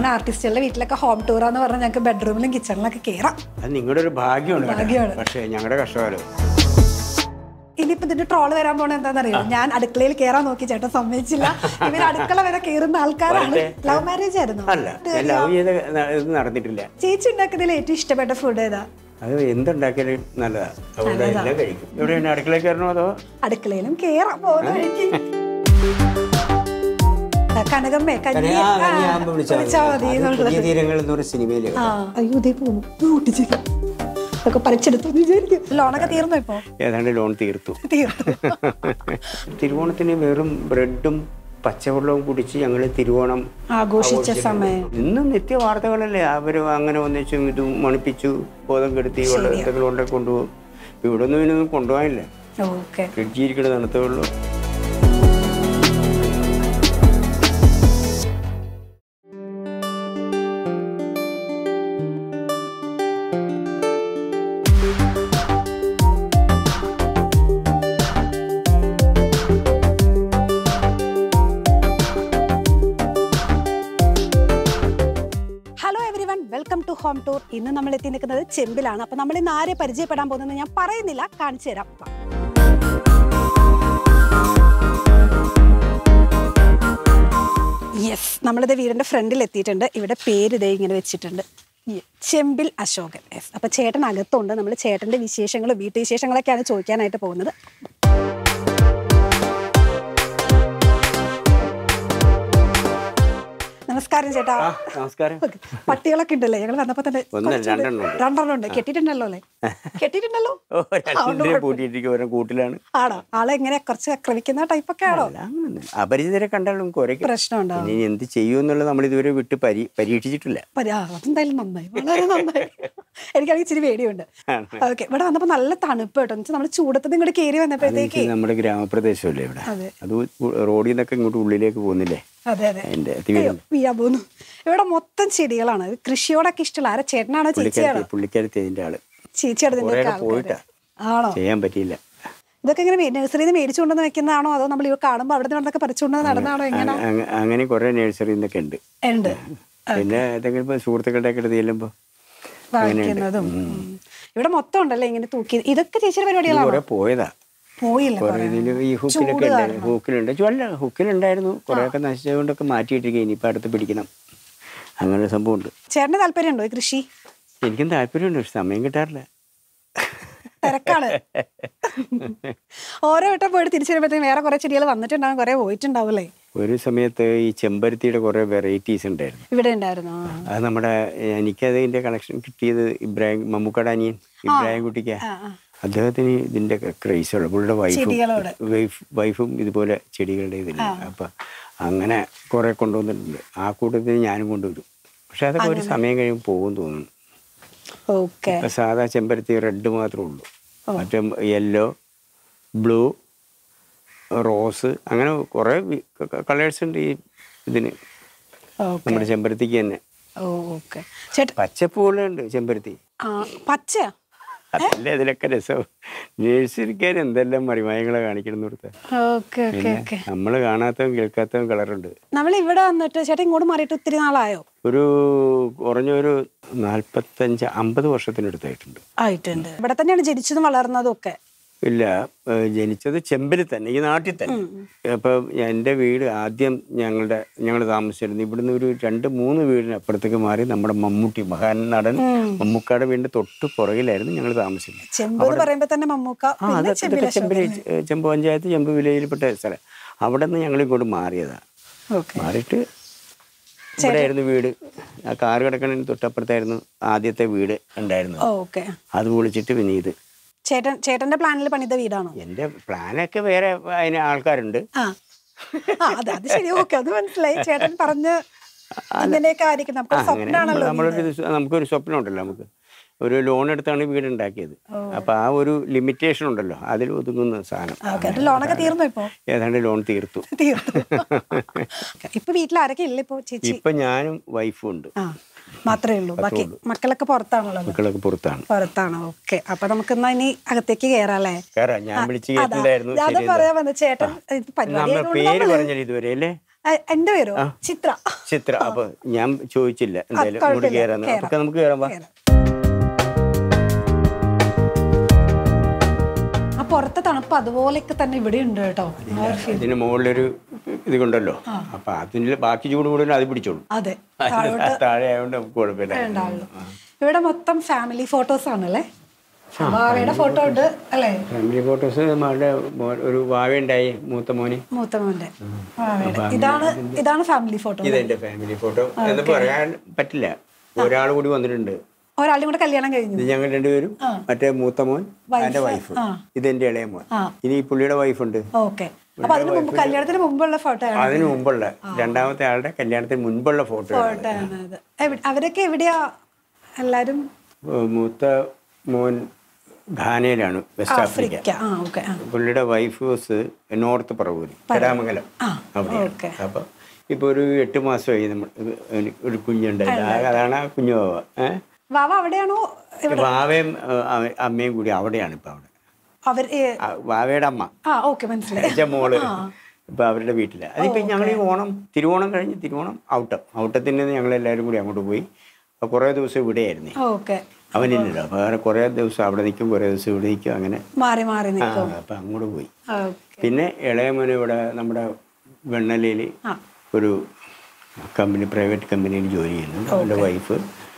സാധാരണ ആർട്ടിസ്റ്റുകളുടെ വീട്ടിലൊക്കെ ഹോം ടൂറാന്ന് പറഞ്ഞാൽ ഞങ്ങൾക്ക് ബെഡ്റൂമിലും കിച്ചണിലൊക്കെ കയറാം അത് നിങ്ങളുടെ ഒരു ഭാഗ്യമാണ് കേട്ടോ. ഭാഗ്യമാണ്. പക്ഷേ ഞങ്ങളുടെ കഷ്ടകാലം ഇനിയിപ്പോ ഇതിന്റെ ട്രോള് വരാൻ പോണ എന്താണെന്നറിയോ ഞാൻ അടുക്കളയിൽ കയറാൻ നോക്കി ചേട്ടൻ സമ്മതിച്ചില്ല ഇവർ അടുക്കള വരെ കയറുന്ന ആൾക്കാരാണ് ലവ് മാരേജ് ആയിരുന്നു അല്ല ഞാൻ ലവ് ചെയ്ത ന- ഇത് നടന്നിട്ടില്ല ചേച്ചി ഉണ്ടാക്കുന്നതിൽ ഏറ്റവും ഇഷ്ടപ്പെട്ട ഫുഡ് ഏതാ അത് എന്തുണ്ടാക്കിയാലും നല്ലതാ അതുകൊണ്ട് എല്ലാം കഴിക്കും എവിടെയാണ് അടുക്കളയിൽ കയറണോ അതോ അടുക്കളയിലും കേറാൻ പോകുന്ന വഴിക്ക് കനകമ്മേ കഞ്ഞി ആ, ആ, കനിയാകുമ്പോ വിളിച്ചാൽ വിളിച്ചാ മതി. മതി അത് എന്നുള്ളത് പുതിയ തീരങ്ങൾ എന്ന് പറഞ്ഞ സിനിമയില് ആ അയ്യോ ഇതേ പോകുന്നു കൂട്ടിച്ചേക്ക് അതൊക്കെ പറിച്ചെടുത്തു എന്ന് വിചാരിക്കും ലോണൊക്കെ തീർന്നു ഇപ്പോ ഏതാണ്ട് ലോൺ തീർത്തു തീർന്നു തിരുവോണത്തിന് വെറും ബ്രെഡും പച്ചവെള്ളവും കുടിച്ച് ഞങ്ങൾ തിരുവോണം ആഘോഷിച്ച സമയം ഇന്നും നിത്യ വാർത്തകളല്ലേ അവർ അങ്ങനെ ഒന്നിച്ചു ഇത് മണിപ്പിച്ചു ബോധം കെടുത്തി വെള്ളത്തിൽ കൊണ്ടേ കൊണ്ടുപോകും ഇവിടെ ഒന്നും ഇതിനൊന്നും കൊണ്ടുപോകാനില്ല ഓക്കെ ഫ്രിഡ്ജിരിക്കണ തണുത്തേ ഉള്ളൂ hello everyone welcome to home tour ഇന്ന് നമ്മൾ എത്തി നിൽക്കുന്നത് ചെമ്പിലാണ് അപ്പൊ നമ്മൾ ഇന്ന് ആരെ പരിചയപ്പെടാൻ പോകുന്നത് ഞാൻ പറയുന്നില്ല കാണിച്ചു തരാം വാ. യെസ് നമ്മളിത് വീടിന്റെ ഫ്രണ്ടിൽ എത്തിയിട്ടുണ്ട് ഇവിടെ പേര് ഇതേ ഇങ്ങനെ വെച്ചിട്ടുണ്ട് ഈ ചെമ്പിൽ അശോകൻ യെസ് അപ്പൊ ചേട്ടൻ അകത്തുണ്ട് നമ്മൾ ചേട്ടന്റെ വിശേഷങ്ങളും വീട്ടുവിശേഷങ്ങളൊക്കെയാണ് ചോദിക്കാനായിട്ട് പോകുന്നത് നമസ്കാരം ചേട്ടാ ആ നമസ്കാരം പട്ടികളൊക്കെ ഉണ്ടല്ലേ ഞങ്ങൾ വന്നപ്പോ തന്നെ ഒന്ന് കുറച്ചുകൂടി- രണ്ടെണ്ണം ഉണ്ട്. രണ്ടെണ്ണം ഉണ്ട് കെട്ടിയിട്ടുണ്ടല്ലോ അല്ലേ കെട്ടിയിട്ടുണ്ടല്ലോ ഓ രണ്ടിനെ പൂട്ടിയിട്ടിരിക്കും ഓരോ കൂട്ടിലാണ് ആണോ ആളെ എങ്ങനെ കുറച്ച് ആക്രമിക്കുന്ന ടൈപ്പൊക്കെ ആണോ അല്ല, അങ്ങനൊന്നും. അപരിചിതരെ കണ്ടാലും കുരയ്ക്കും പ്രശ്നം ഉണ്ടാവും ഇനി എന്ത് ചെയ്യുമെന്നുള്ളത് നമ്മൾ ഇതുവരെ വിട്ട് പരി പരീക്ഷിച്ചിട്ടില്ല പരി- ആ, അതെന്തായാലും നന്നായി വളരെ നന്നായി എനിക്കാണെങ്കിൽ ഇച്ചിരി പേടിയുണ്ട് ഓക്കെ ഇവിടെ വന്നപ്പോ നല്ല തണുപ്പ് കേട്ടോ എന്ന് വെച്ചാൽ നമ്മൾ ചൂടത്ത് ഇങ്ങോട്ട് കയറി വന്നപ്പോഴത്തേക്ക് ഇത് നമ്മുടെ ഗ്രാമപ്രദേശമല്ലേ ഇവിടെ അതെ. അത് ഉ- റോഡിൽ നിന്നൊക്കെ ഇങ്ങോട്ട് ഉള്ളിലേക്ക് പോകുന്നില്ലേ അതെ അതെ അതിന്റെ അയ്യോ, വീഴാൻ പോകുന്നു ഇവിടെ മൊത്തം ചെടികളാണ് ഇത് കൃഷിയോടൊക്കെ ഇഷ്ടമുള്ള ആരാ ചേട്ടനാണോ ചേച്ചിയാണോ പുള്ളിക്കാരത്തി പുള്ളിക്കാരത്തി അതിന്റെ ആള് ചേച്ചിയുടെ ഇതിന്റെ കുറേ ഒക്കെ ആൾക്കാര്. പോയിട്ടാ ആണോ ചെയ്യാൻ പറ്റിയില്ല ഇതൊക്കെ ഇങ്ങനെ നഴ്സറിയിൽ നിന്ന് മേടിച്ചുകൊണ്ടെന്ന് വെക്കുന്നതാണോ അതോ നമ്മൾ ഇവ കാണുമ്പോൾ അവിടെ നിന്നൊക്കെ പറിച്ചുകൊണ്ട് നടന്നാണോ എങ്ങനെ അങ്ങ- അങ്ങ- അങ്ങനെ കുറെ നഴ്സറി നിന്നൊക്കെ ഉണ്ട് ഉണ്ട് പിന്നെ ഏതെങ്കിലും ഇപ്പൊ സുഹൃത്തുക്കളുടെ ഒക്കെ അടുത്ത് ചെല്ലുമ്പോ വാങ്ങിക്കുന്നതും ഉം. ഇവിടെ മൊത്തം ഉണ്ടല്ലേ ഇങ്ങനെ തൂക്കി ഇതൊക്കെ ചേച്ചിയുടെ പരിപാടികളാണോ കുറെ പോയതാ പോയില്ല കുറെ ഇതില് ഈ ഹുക്കിലൊക്കെ ഉണ്ടായിരുന്നു ഹുക്കിലുണ്ട് അല്ല ഹുക്കിലുണ്ടായിരുന്നു കുറെയൊക്കെ നശിച്ചതുകൊണ്ടൊക്കെ മാറ്റിയിട്ടിരിക്കുക ഇനിയിപ്പോൾ അടുത്ത് പിടിക്കണം അങ്ങനെ ഒരു സംഭവമുണ്ട് ചേട്ടന് താല്പര്യമുണ്ടോ ഈ കൃഷി എനിക്കും താല്പര്യമുണ്ട് പക്ഷെ സമയം കിട്ടാറില്ല തിരക്കാണ് ഓരോ വട്ടം പോയിട്ട് തിരിച്ചു വരുമ്പോഴത്തേക്കും വേറെ കുറെ ചെടികൾ വന്നിട്ടുണ്ടാവും കുറെ പോയിട്ടുണ്ടാവും അല്ലേ ഒരു സമയത്ത് ഈ ചെമ്പരത്തിയുടെ കുറേ വെറൈറ്റീസ് ഉണ്ടായിരുന്നു ഇവിടെ ഉണ്ടായിരുന്നു ആ. അത് നമ്മുടെ എനിക്കതിൻ്റെ കണക്ഷൻ കിട്ടിയത് ഇബ്രാഹിം മമ്മൂക്കട അനിയൻ ഇബ്രാഹിം കുട്ടിക്ക ആ, ആ. അദ്ദേഹത്തിന് ഇതിൻ്റെ ക്രൈസ് ഉള്ള പുള്ളിയുടെ വൈഫും ചെടികളോട്. വൈഫ് വൈഫും ഇതുപോലെ ചെടികളുടെ ഇതില്ല അപ്പം അങ്ങനെ കുറേ കൊണ്ടുവന്നിട്ടുണ്ട് ആ കൂട്ടത്തിൽ ഞാനും കൊണ്ടുവരും പക്ഷെ അതൊക്കെ ഒരു സമയം കഴിയുമ്പോൾ പോകും തോന്നുന്നു ഓക്കെ ഇപ്പം സാധാ ചെമ്പരത്തി റെഡ് മാത്രമേ ഉള്ളൂ മറ്റേ യെല്ലോ ബ്ലൂ റോസ് അങ്ങനെ കുറേ കളേഴ്സ് ഉണ്ട് ഈ ഇതിന് ഓക്കെ നമ്മുടെ ചെമ്പരത്തിക്ക് തന്നെ ഓക്കെ ചേട്ടൻ പച്ചപ്പൂകളുണ്ട് ചെമ്പരത്തി ആ പച്ചയാ അതല്ലേ അതിലൊക്കെ രസം നേഴ്സറിക്കാർ എന്തെല്ലാം മറിമായങ്ങളെ കാണിക്കണം കൊടുത്ത ഓക്കെ ഓക്കെ ഓക്കെ നമ്മൾ കാണാത്തതും കേൾക്കാത്തതും കളറുണ്ട് നമ്മൾ ഇവിടെ വന്നിട്ട് ചേട്ടൻ ഇങ്ങോട്ട് മാറിയിട്ട് ഒത്തിരി നാളായോ ഒരു കുറഞ്ഞൊരു നാൽപ്പത്തഞ്ച് അമ്പത് വർഷത്തിനടുത്തായിട്ടുണ്ട് ആയിട്ടുണ്ട് ഇവിടെ തന്നെയാണ് ജനിച്ചതും വളർന്നതും ഒക്കെ ഇല്ല ഏഹ് ജനിച്ചത് ചെമ്പിൽ തന്നെ ഈ നാട്ടിൽ തന്നെ അപ്പം എൻ്റെ വീട് ആദ്യം ഞങ്ങളുടെ ഞങ്ങൾ താമസിച്ചിരുന്നു ഇവിടുന്ന് ഒരു രണ്ട് മൂന്ന് വീടിന് അപ്പുറത്തേക്ക് മാറി നമ്മുടെ മമ്മൂട്ടി മഹാൻ നടൻ മമ്മൂക്കാടെ വീടിൻ്റെ തൊട്ട് പുറകിലായിരുന്നു ഞങ്ങൾ താമസിച്ചിരുന്നത് ചെമ്പ് എന്ന് പറയുമ്പോ തന്നെ മമ്മൂക്ക ആ പിന്നെ അതൊക്കെ ഇതൊക്കെ ചെമ്പിൽ ചെമ്പ് പഞ്ചായത്ത് ചെമ്പ് വില്ലേജിൽപ്പെട്ട സ്ഥലം അവിടെ നിന്ന് ഞങ്ങൾ ഇങ്ങോട്ട് മാറിയതാണ് ഓക്കെ മാറിയിട്ട് ഇവിടെയായിരുന്നു വീട് ആ കാറ് കിടക്കണതിന് തൊട്ടപ്പുറത്തായിരുന്നു ആദ്യത്തെ വീട് ഉണ്ടായിരുന്നത് ഓക്കെ അത് പൊളിച്ചിട്ട് പിന്നെ ഇത് ചേട്ടൻ ചേട്ടന്റെ പ്ലാനിൽ പണിത വീടാണോ എൻ്റെ പ്ലാനൊക്കെ വേറെ അതിന് ആൾക്കാരുണ്ട് ആ ആ, അത് അത് ശരി ഓക്കെ അത് മനസ്സിലായി ചേട്ടൻ പറഞ്ഞ് ഇങ്ങനെയൊക്കെ ആയിരിക്കും നമുക്ക് ആ, അങ്ങനെ സ്വപ്നാണല്ലോ നമ്മളൊരു ഇത് നമുക്കൊരു സ്വപ്നം ഉണ്ടല്ലോ നമുക്ക് ഒരു ലോൺ എടുത്താണ് വീട് ഉണ്ടാക്കിയത് അപ്പൊ ആ ഒരു ലിമിറ്റേഷൻ ഉണ്ടല്ലോ അതിൽ ഒതുങ്ങുന്ന സാധനം ഓക്കെ അത് ലോണൊക്കെ തീർന്നു ഇപ്പോ ഏതാണ്ട് ലോൺ തീർത്തു തീർന്നു ഇപ്പൊ വീട്ടിൽ ആരൊക്കെ ഇല്ല ഇപ്പൊ ചേച്ചി ഇപ്പൊ ഞാനും വൈഫും ഉണ്ട് ആ മാത്രമേ ഉള്ളൂ ബാക്കി മക്കളൊക്കെ പുറത്താണല്ലോ മക്കളൊക്കെ പുറത്താണ് പുറത്താണ് ഓക്കെ അപ്പൊ നമുക്ക് എന്നാ ഇനി അകത്തേക്ക് കേറാല്ലേ കേറാം ഞാൻ വിളിച്ച് അതാ, കേട്ടില്ലായിരുന്നു അത് ശരി പറയാൻ വന്നത് ചേട്ടൻ ഇത് പരിപാടി നമ്മൾ ആയതുകൊണ്ട് പേര് നമ്മള് പറഞ്ഞില്ല ഇതുവരെ അല്ലേ ആ, എന്റെ പേരോ ചിത്ര ചിത്ര അപ്പൊ ഞാൻ ചോദിച്ചില്ല എന്തായാലും ഇങ്ങോട്ട് കുഴപ്പമില്ല. കയറാന്ന് കേറാം. അപ്പൊ നമുക്ക് കയറാം വാ കേറാം. ആ പുറത്തെ തണുപ്പ് അതുപോലെയൊക്കെ തന്നെ ഇവിടെ ഉണ്ട് കേട്ടോ ആ ഒരു feel. ഇതിന് മുകളിലൊരു ഇത് കൊണ്ടല്ലോ അപ്പൊ അതിന് ബാക്കി ചൂട് കൂടുതലും അത് പിടിച്ചോളൂ അതെ താഴെ ആയതുകൊണ്ട് നമുക്ക് കുഴപ്പമില്ല ഉണ്ടാവുള്ളൂ ഇവിടെ മൊത്തം ഫാമിലി ഫോട്ടോസ് ആണല്ലേ ഭാവയുടെ ഫോട്ടോ ഉണ്ട് അല്ലേ ഫാമിലി ഫോട്ടോസ് മകളുടെ മോ- ഒരു വാവയുണ്ടായി മൂത്ത മോന് മൂത്ത മോന്റെ ഭാവയുടെ ഇതാണ് ഇതാണ് ഫാമിലി ഫോട്ടോ ഇതെന്റെ ഫാമിലി ഫോട്ടോ എന്ന് പറയാൻ പറ്റില്ല ഒരാൾ കൂടി വന്നിട്ടുണ്ട് ഒരാളും കൂടെ കല്യാണം കഴിഞ്ഞു ഇത് ഞങ്ങൾ രണ്ടുപേരും മറ്റേ മൂത്ത മോൻ എന്റെ വൈഫ് ഇതെന്റെ ഇളയ മോൻ ആ. ഇനി ഈ പുള്ളിയുടെ വൈഫുണ്ട് ഓക്കെ അപ്പൊ അതിന് മുമ്പ് കല്യാണത്തിന് മുമ്പുള്ള ഫോട്ടോ ആണ് അതിന് മുമ്പുള്ള രണ്ടാമത്തെ ആളുടെ കല്യാണത്തിന് മുൻപുള്ള ഫോട്ടോ ഫോട്ടോ ആണ് അത് എവിടെ- അവരൊക്കെ എവിടെയാ എല്ലാരും മൂത്ത മോൻ ഘാനയിലാണ് വെസ്റ്റ് ആഫ്രിക്ക ആഫ്രിക്ക ആ ഓക്കെ ആ പുള്ളിയുടെ വൈഫ് ഹൗസ് നോർത്ത് പറവൂരി കരാമംഗലം അവിടെ ഓക്കെ അപ്പൊ ഇപ്പൊ ഒരു എട്ട് മാസമായി നമ്മൾ ഇത് ഒരു- ഒരു കുഞ്ഞുണ്ടായില്ല അതാണ് ആ കുഞ്ഞു ബാവ ഏഹ് വാവ അവിടെയാണോ വാവയും ഏഹ്, അവ- അമ്മയും കൂടി അവിടെയാണ് ഇപ്പൊ അവിടെ അവർ ഏ- ആ, വാവയുടെ അമ്മ ആ ഓക്കെ മനസ്സിലായി എന്റെ മോള് ഇപ്പൊ അവരുടെ വീട്ടില് അതിപ്പോ ഞങ്ങൾ ഈ ഓണം തിരുവോണം കഴിഞ്ഞ് തിരുവോണം ഔട്ടം ഔട്ടത്തിന് ഞങ്ങൾ എല്ലാവരും കൂടി അങ്ങോട്ട് പോയി അപ്പൊ കുറേ ദിവസം ഇവിടെയായിരുന്നേ ഓക്കെ അവനില്ലല്ലോ അപ്പൊ അങ്ങനെ കുറേ ദിവസം അവിടെ നിൽക്കും കുറേ ദിവസം ഇവിടെ നിൽക്കും അങ്ങനെ മാറി മാറി ആ, നിൽക്കും അപ്പൊ അങ്ങോട്ട് പോയി ഓക്കെ പിന്നെ ഇളയമോന് ഇവിടെ നമ്മുടെ വെണ്ണലയിൽ ആ ഒരു കമ്പനി പ്രൈവറ്റ് കമ്പനിയിൽ ജോലി ചെയ്യുന്നു അവൻ്റെ വൈഫ്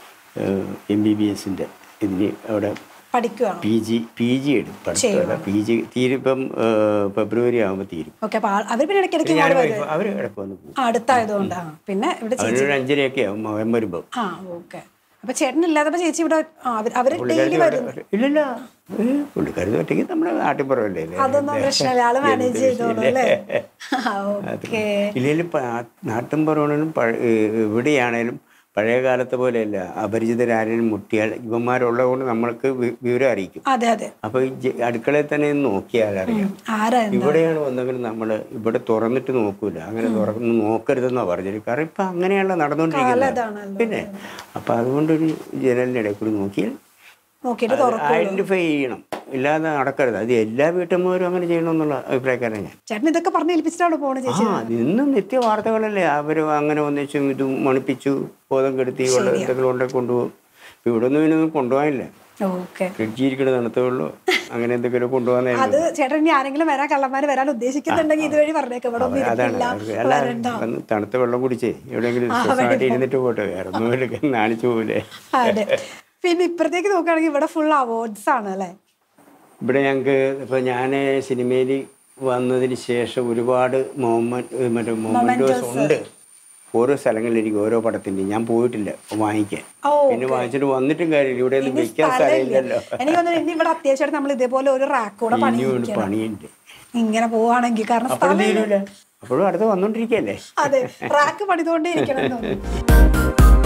എം ബി ബി എസിൻ്റെ ഇതിന് അവിടെ പഠിക്കുവാണോ പി ജി പി ജി എടുക്കും പഠിത്തമല്ല പി ജി തീരിപ്പം ഏഹ്, ഫെബ്രുവരി ആകുമ്പോൾ തീരും ഓക്കെ അപ്പൊ ആ- അവർ പിന്നെ ഇടയ്ക്കിടയ്ക്ക് ഞാൻ ഇങ്ങോട്ട് വൈഫ് അവർ ഇടയ്ക്ക് വന്ന് പോകും ആ, അടുത്തായതുകൊണ്ട് ആ പിന്നെ ഇവിടെ ചേച്ചി അവനൊരു അഞ്ചരയൊക്കെ ആവും മകൻ വരുമ്പോൾ ആ ഓക്കെ അപ്പൊ ചേട്ടൻ ഇല്ലാത്തപ്പോ ചേച്ചി ഇവിടെ ആ, അവര് അവര് ഡെയിലി വരും ഇല്ലല്ല പുള്ളിക്കാരി ഒറ്റയ്ക്ക് നമ്മുടെ നാട്ടിൻപുറമല്ലേ അല്ലേ? അതൊന്നും പ്രശ്നമില്ല ആള് മാനേജ് ചെയ്തോളൂ അല്ലേ ഓക്കെ ഇല്ലെങ്കിൽ നാട്ടിൻപുറമാണെങ്കിലും എവിടെയാണേലും പഴയ കാലത്തെ പോലെയല്ല അപരിചിതരാരെങ്കിലും മുട്ടിയാൽ ഇവന്മാരുള്ളത് കൊണ്ട് നമ്മൾക്ക് വി- വിവരം അറിയിക്കും അതെ അതെ അപ്പൊ ഈ ജ- അടുക്കളയിൽ തന്നെ നിന്ന് നോക്കിയാൽ അറിയാം ആരാ എന്താ ഇവിടെയാണ് വന്നെങ്കിൽ നമ്മൾ ഇവിടെ തുറന്നിട്ട് നോക്കൂല അങ്ങനെ തുറന്ന് നോക്കരുതെന്നാ പറഞ്ഞത് കാരണം ഇപ്പൊ അങ്ങനെയാണല്ലോ നടന്നുകൊണ്ടിരിക്കുന്നത് അതാണല്ലോ പിന്നെ അപ്പൊ അതുകൊണ്ടൊരു ജനലിന്റെ ഇടയിൽ കൂടി നോക്കിയാൽ നോക്കിയിട്ട് തുറക്കും ഐഡന്റിഫൈ ചെയ്യണം ഇല്ലാതെ നടക്കരുത് അത് എല്ലാ വീട്ടമ്മമാരും അങ്ങനെ ചെയ്യണമെന്നുള്ള അഭിപ്രായക്കാരൻ ഞാൻ ചേട്ടൻ ഇതൊക്കെ പറഞ്ഞ് ഏൽപ്പിച്ചിട്ടാണ് പോണത് ചേച്ചി ആ ഇന്നും നിത്യ വാർത്തകളല്ലേ അവര് അങ്ങനെ ഒന്നിച്ചും ഇത് മണിപ്പിച്ചു ബോധം കെടുത്തി വെള്ളം എന്തെങ്കിലും ഉണ്ടെങ്കിൽ കൊണ്ടുപോകും ഇപ്പൊ ഇവിടെ ഒന്നും ഇതിനൊന്നും കൊണ്ടുപോകാനില്ല ഓക്കെ ഫ്രിഡ്ജിരിക്കണ തണുത്തേ ഉള്ളൂ അങ്ങനെ എന്തെങ്കിലും കൊണ്ടുപോകാൻ അത് ചേട്ടൻ ഇനി ആരെങ്കിലും വരാൻ കള്ളന്മാര് വരാൻ ഉദ്ദേശിക്കുന്നുണ്ടെങ്കിൽ ഇതുവഴി പറഞ്ഞേക്കാം ഇവിടെ ഒന്നും അതാണ് ഇരിക്കില്ല അവർക്ക് അല്ല വരണ്ട വന്ന് തണുത്ത വെള്ളം കുടിച്ചേ എവിടെയെങ്കിലും സ്വസ്ഥമായിട്ട് ഇരുന്നിട്ട് പോട്ടെ വേറെ ഒന്നും എടുക്കാൻ നാണിച്ചു പോകില്ലേ അതെ പിന്നെ ഇപ്പുറത്തേക്ക് നോക്കുകയാണെങ്കിൽ ഇവിടെ ഫുൾ അവാർഡ്സ് ആണ് അല്ലേ ഇവിടെ ഞങ്ങൾക്ക് ഇപ്പൊ ഞാൻ സിനിമയിൽ വന്നതിന് ശേഷം ഒരുപാട് മൊമെന്റ് മറ്റേ മൊമെന്റോസ് ഉണ്ട് ഓരോ സ്ഥലങ്ങളിലിരിക്കും ഓരോ പടത്തിന്റെ ഞാൻ പോയിട്ടില്ല വാങ്ങിക്കാൻ ഓ പിന്നെ വാങ്ങിച്ചിട്ട് വന്നിട്ടും കാര്യമില്ല ഇവിടെ ഒന്നും വെക്കാൻ സ്ഥലമില്ലല്ലോ എനിക്ക് തോന്നുന്നു ഇനി ഇവിടെ അത്യാവശ്യമായിട്ട് നമ്മൾ ഇതേപോലെ ഒരു റാക്ക് കൂടെ പണി ഇനിയും ഒരു പണിയുണ്ട് ഇങ്ങനെ പോവാണെങ്കിൽ കാരണം അപ്പോഴും സ്ഥലം തീരൂല അപ്പോഴും അടുത്ത് വന്നോണ്ടിരിക്കല്ലേ അതെ റാക്ക് പണിതുകൊണ്ടേ ഇരിക്കണം എന്ന് തോന്നുന്നു.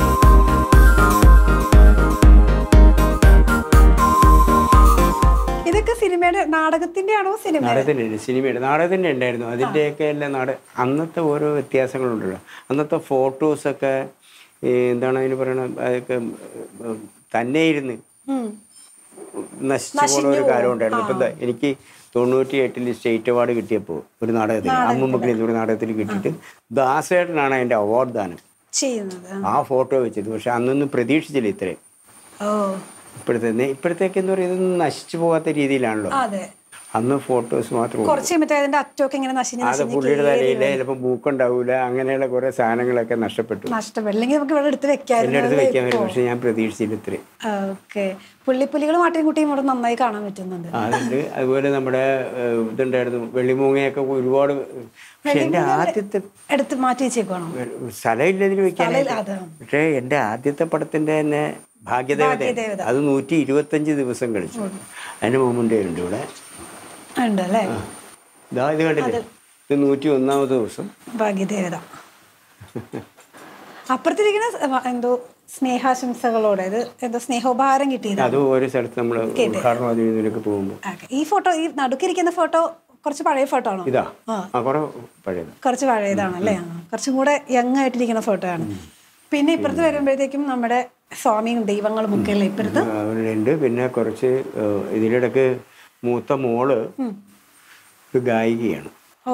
ഇതൊക്കെ സിനിമയുടെ നാടകത്തിന്റെ ആണോ സിനിമ നാടകത്തിൻ്റെ ഉണ്ട് സിനിമയുടെ നാടകത്തിൻ്റെ ഉണ്ടായിരുന്നു അതിൻ്റെയൊക്കെ എല്ലാം നാട അന്നത്തെ ഓരോ വ്യത്യാസങ്ങളുണ്ടല്ലോ അന്നത്തെ ഫോട്ടോസൊക്കെ ഈ എന്താണ് അതിന് പറയണത് അതൊക്കെ ഉം, തന്നെ ഇരുന്ന് ഉം. നശിച്ചു പോണ ഒരു കാലം ഉണ്ടായിരുന്നു ഇപ്പം ദാ എനിക്ക് തൊണ്ണൂറ്റി എട്ടിൽ സ്റ്റേറ്റ് അവാർഡ് കിട്ടിയപ്പോൾ ഒരു നാടകത്തിൽ അമ്മമ്മക്കിന് ഒരു നാടകത്തിൽ കിട്ടിയിട്ട് ദാസേട്ടനാണ് അതിൻ്റെ അവാർഡ് ദാനം ചെയ്യുന്നത് ആ ഫോട്ടോ വെച്ചത് പക്ഷെ അന്നൊന്നും പ്രതീക്ഷിച്ചില്ല ഇത്രയും ഓ ഇപ്പോഴത്തെ ഇപ്പോഴത്തേക്ക് എന്താ പറയുക ഇതൊന്നും നശിച്ചു പോകാത്ത രീതിയിലാണല്ലോ അതെ അന്ന് ഫോട്ടോസ് മാത്രമേ കുറച്ച് കഴിയുമ്പത്തേ അതിന്റെ അറ്റമൊക്കെ ഇങ്ങനെ നശിഞ്ഞ് അത് നശിഞ്ഞ് പുള്ളിയുടെ തലയിൽ ചിലപ്പോൾ മൂക്കുണ്ടാവൂല അങ്ങനെയുള്ള കുറെ സാധനങ്ങളൊക്കെ നഷ്ടപ്പെട്ടു നഷ്ടപ്പെടില്ലെങ്കിൽ നമുക്ക് ഇവിടെ എടുത്ത് എൻ്റെ അടുത്ത് വെക്കായിരുന്നു വെക്കാൻ പറ്റും പക്ഷെ ഞാൻ പ്രതീക്ഷിച്ചില്ല ഇത്രയും ഓക്കെ പുള്ളിപ്പുലികളും ആട്ടിൻകുട്ടിയും ഇവിടെ നന്നായി കാണാൻ പറ്റുന്നുണ്ട് അതുണ്ട് അതുപോലെ നമ്മുടെ ഏഹ്, ഇതുണ്ടായിരുന്നു വെള്ളിമൂങ്ങയൊക്കെ ഒരുപാട് പക്ഷെ എൻ്റെ ആദ്യത്തെ എടുത്ത് മാറ്റി വെച്ചേക്കണോ സ്ഥലമില്ല ഇതിന് വെക്കാനായിട്ട് അതെ പക്ഷേ എൻ്റെ ആദ്യത്തെ പടത്തിൻ്റെ തന്നെ ഭാഗ്യദേവത അത് നൂറ്റി ഇരുപത്തഞ്ച് ദിവസം കളിച്ചു അതിന് മൊമെൻ്റ് ഉണ്ട് ഇവിടെ ഉണ്ട് അല്ലേ ഇതാ ഇത് കണ്ടില്ലേ ഇത് നൂറ്റി ഒന്നാമത് ദിവസം ഭാഗ്യദേവത അപ്പുറത്തിരിക്കുന്ന സ- എന്തോ സ്നേഹാശംസകളോടെ ഇത് എന്തോ സ്നേഹോപഹാരം കിട്ടിയത് അത് ഓരോ സ്ഥലത്ത് നമ്മൾ ഉദ്ഘാടനം അതിനൊക്കെ പോകുമ്പോൾ ഓക്കെ. ഈ ഫോട്ടോ ഈ നടുക്കിരിക്കുന്ന ഫോട്ടോ കുറച്ച് പഴയ ഫോട്ടോ ആണോ ഇതാ ആ കുറെ പഴയത് കുറച്ച് പഴയതാണ് അല്ലേ ആ, കുറച്ചും കൂടെ യങ് ആയിട്ടിരിക്കുന്ന ഫോട്ടോ ആണ് പിന്നെ ഇപ്പുറത്ത് വരുമ്പോഴത്തേക്കും നമ്മുടെ സ്വാമിയും ദൈവങ്ങളും ഒക്കെ അല്ലേ ഇപ്പുറത്ത് ഉണ്ട് പിന്നെ കുറച്ച് ഏഹ്, ഇതിനിടക്ക് മൂത്ത മോള് ഒരു ഗായികയാണ് ഓ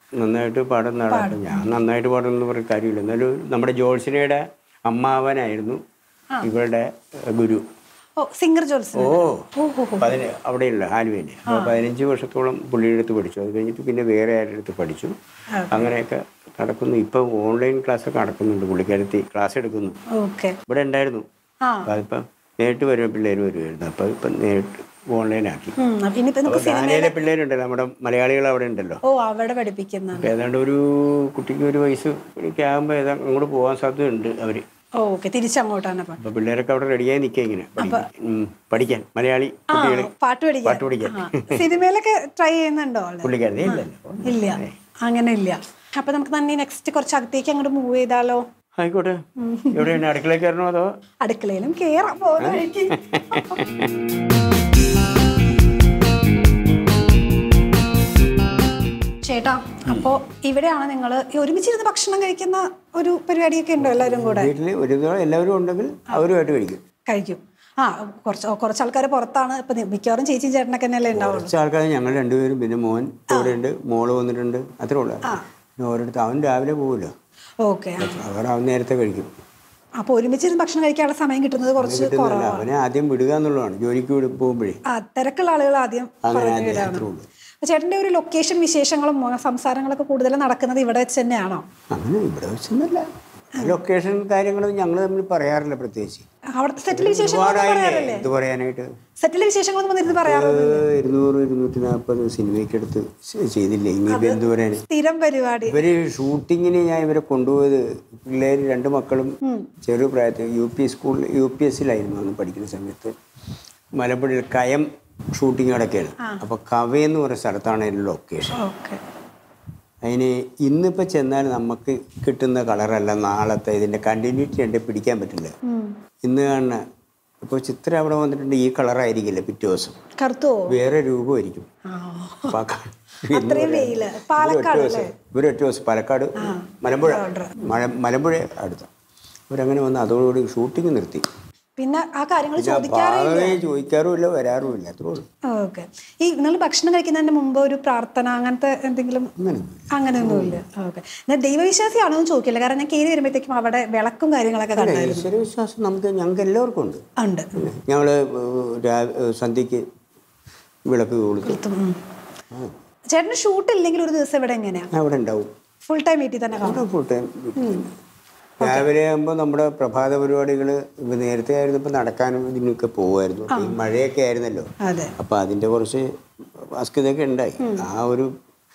നന്നായിട്ട് പാടുന്ന ആളാണ് ഞാൻ നന്നായിട്ട് പാടുന്ന പറഞ്ഞ കാര്യമില്ല എന്നാലും നമ്മുടെ ജോൾസിനയുടെ അമ്മാവനായിരുന്നു ഇവരുടെ ഗുരു ഓ സിംഗർ ജോൽസ് ഓ പതിന അവിടെയുള്ള ആലുവയിൽ അപ്പോൾ പതിനഞ്ച് വർഷത്തോളം പുള്ളിയുടെ അടുത്ത് പഠിച്ചു അത് കഴിഞ്ഞിട്ട് പിന്നെ വേറെ ആരുടെ അടുത്ത് പഠിച്ചു അങ്ങനെയൊക്കെ നടക്കുന്നു ഇപ്പം ഓൺലൈൻ ക്ലാസ്സൊക്കെ നടക്കുന്നുണ്ട് പുള്ളിക്കാരത്തി ക്ലാസ് എടുക്കുന്നു ഓക്കെ ഇവിടെ ഉണ്ടായിരുന്നു ആ അപ്പം അതിപ്പം നേരിട്ട് വരും പിള്ളേർ വരുമായിരുന്നു അപ്പം ഇപ്പം നേരിട്ട് ഓൺലൈനാക്കി ഉം, അപ്പൊ ഇനിയിപ്പോ നമുക്ക് അപ്പോൾ ഗാനയിലെ പിള്ളേരുണ്ടല്ലോ നമ്മുടെ മലയാളികൾ അവിടെ ഉണ്ടല്ലോ ഓ അവിടെ പഠിപ്പിക്കുന്നുണ്ട് അപ്പോൾ ഏതാണ്ട് ഒരു കുട്ടിക്ക് ഒരു വയസ്സ് ഒക്കെ ആകുമ്പോൾ ഏതാ അങ്ങോട്ട് പോകാൻ സാധ്യതയുണ്ട് അവർ ഓക്കെ തിരിച്ചങ്ങോട്ടാണ് അപ്പൊ അപ്പോൾ പിള്ളേരൊക്കെ അവിടെ റെഡിയായി നിൽക്കുക ഇങ്ങനെ പഠിക്കാൻ. ഉം, പഠിക്കാൻ മലയാളി കുട്ടികൾ പാട്ട് പഠിക്കാൻ പാട്ട് പഠിക്കാൻ ആ. സിനിമയിലൊക്കെ ട്രൈ ചെയ്യുന്നുണ്ടോ ആള് പുള്ളിക്കാരത്തി ഇല്ലല്ലോ ഇല്ല അങ്ങനെ ഇല്ല അപ്പൊ നമുക്ക് തന്നെ നെക്സ്റ്റ് കുറച്ച് അകത്തേക്ക് അങ്ങോട്ട് മൂവ് ചെയ്താലോ ആയിക്കോട്ടെ എവിടെയാണ് അടുക്കളയിൽ കയറണോ അതോ അടുക്കളയിലും കേറാം പോകുന്ന വഴിക്ക് ചേട്ടാ അപ്പോ ഇവിടെയാണ് നിങ്ങൾ ഒരുമിച്ചിരുന്ന് ഭക്ഷണം കഴിക്കുന്ന ഒരു പരിപാടിയൊക്കെ ഉണ്ടോ എല്ലാവരും കൂടെ വീട്ടിൽ ഒരു ദിവസം എല്ലാവരും ഉണ്ടെങ്കിൽ അവരുമായിട്ട് കഴിക്കും കഴിക്കും ആ കുറച്ച് കുറച്ച് ആൾക്കാർ പുറത്താണ് ഇപ്പൊ മിക്കവാറും ചേച്ചിയും ചേട്ടനൊക്കെ തന്നെയല്ലേ ഉണ്ടാവുള്ളൂ കുറച്ച് ആൾക്കാർ ഞങ്ങൾ രണ്ടുപേരും പിന്നെ മോൻ ഇവിടെ ഉണ്ട് മോള് വന്നിട്ടുണ്ട് അത്രേ ഉള്ളൂ പിന്നെ ഓരോരുത്തർ അവൻ രാവിലെ പോകുമല്ലോ ഓക്കെ അവിടെ അവൻ നേരത്തെ കഴിക്കും അപ്പൊ ഒരുമിച്ചിരുന്ന് ഭക്ഷണം കഴിക്കാനുള്ള സമയം കിട്ടുന്നത് കുറച്ച് കിട്ടുന്നില്ല അവനെ ആദ്യം വിടുക എന്നുള്ളതാണ് ജോലിക്ക് വിട പോകുമ്പോഴേ ആ തിരക്കുള്ള ആളുകൾ ആദ്യം അങ്ങനെ പറഞ്ഞു ആദ്യം വിടാണ് അത്രേ ഉള്ളൂ അപ്പൊ ചേട്ടന്റെ ഒരു ലൊക്കേഷൻ വിശേഷങ്ങളും മോ- സംസാരങ്ങളൊക്കെ കൂടുതലും നടക്കുന്നത് ഇവിടെ വെച്ച് തന്നെയാണോ അങ്ങനെ ഇവിടെ വെച്ചൊന്നുമല്ല ലൊക്കേഷൻ കാര്യങ്ങളും ഞങ്ങൾ തമ്മിൽ പറയാറില്ല പ്രത്യേകിച്ച് അവിടുത്തെ സെറ്റിലെ വിശേഷങ്ങളൊക്കെ ഒരുപാടായില്ലേ പറയാറില്ലേ ഇത് പറയാനായിട്ട് സെറ്റിലെ വിശേഷങ്ങളൊന്നും വന്നിരുന്ന് പറയാറുണ്ട് ഏഹ് ഇരുന്നൂറ് ഇരുന്നൂറ്റി നാൽപ്പത് സിനിമയ്ക്ക് അടുത്ത് ചെയ്തില്ലേ ഇനിയിപ്പോൾ എന്ത് പറയാൻ സ്ഥിരം പരിപാടി ഇവര് ഷൂട്ടിങ്ങിന് ഞാൻ ഇവരെ കൊണ്ടുപോയത് പിള്ളേർ രണ്ട് മക്കളും ചെറു പ്രായത്തിൽ യു പി സ്കൂളിൽ യു പി എസിലായിരുന്നു അന്ന് പഠിക്കുന്ന സമയത്ത് മലമ്പുഴയിൽ കയം ഷൂട്ടിംഗ് അടക്കെയാണ് അപ്പോൾ കവയെന്ന് പറയുന്ന സ്ഥലത്താണ് അതിൻ്റെ ലൊക്കേഷൻ ഓക്കെ അതിന് ഇന്നിപ്പോൾ ചെന്നാൽ നമുക്ക് കിട്ടുന്ന കളറല്ല നാളത്തെ ഇതിൻ്റെ കണ്ടിന്യൂറ്റി ഉണ്ട് പിടിക്കാൻ പറ്റില്ല ഇന്ന് കാണുന്ന ഇപ്പോൾ ചിത്ര അവിടെ വന്നിട്ടുണ്ട് ഈ കളറായിരിക്കില്ല പിറ്റേ ദിവസം കറുത്തോ വേറെ രൂപമായിരിക്കും ആ. അപ്പൊ ആ ക- അത്രയും വെയില് ഇവര് ഒറ്റ പാലക്കാട് ദിവസം ഇവര് ഒറ്റ ദിവസം പാലക്കാട് മലമ്പുഴ മല മലമ്പുഴ അടുത്ത ഇവരങ്ങനെ വന്ന് അതോടുകൂടി ഷൂട്ടിംഗ് നിർത്തി പിന്നെ ആ കാര്യങ്ങൾ പിന്നെ ചോദിക്കാറേ പാവേ ചോദിക്കാറുമില്ല വരാറുമില്ല അത്രേ ഉള്ളൂ ഓക്കെ ഈ നിങ്ങൾ ഭക്ഷണം കഴിക്കുന്നതിന് മുമ്പ് ഒരു പ്രാർത്ഥന അങ്ങനത്തെ എന്തെങ്കിലും അങ്ങനെയൊന്നുമില്ല ഓക്കെ എന്നാൽ ദൈവവിശ്വാസിയാണോ എന്ന് ചോദിക്കില്ല കാരണം ഞാൻ കയറി വരുമ്പോഴത്തേക്കും അവിടെ വിളക്കും കാര്യങ്ങളൊക്കെ കണ്ടായിരുന്നു ഈശ്വര വിശ്വാസം നമുക്ക് ഞങ്ങൾക്ക് എല്ലാവർക്കും ഉണ്ട് ഉണ്ട് ഞങ്ങൾ സന്ധ്യക്ക് വിളക്ക് കൊളുത്തും ഉം. ചേട്ടന് ഷൂട്ട് ഇല്ലെങ്കിൽ ഒരു ദിവസം ഇവിടെ എങ്ങനെയാ അവിടെ ഉണ്ടാവും ഫുൾ ടൈം വീട്ടിൽ തന്നെ കാണും അവിടെ ഫുൾ ടൈം രാവിലെ ആകുമ്പോൾ നമ്മുടെ പ്രഭാത പരിപാടികൾ നേരത്തെ ആയിരുന്നു ഇപ്പം നടക്കാനും ഇതിനൊക്കെ പോകുമായിരുന്നു ഈ മഴയൊക്കെ ആയിരുന്നല്ലോ അതെ അപ്പം അതിൻ്റെ കുറച്ച് അസ്കിതയൊക്കെ ഉണ്ടായി ആ ഒരു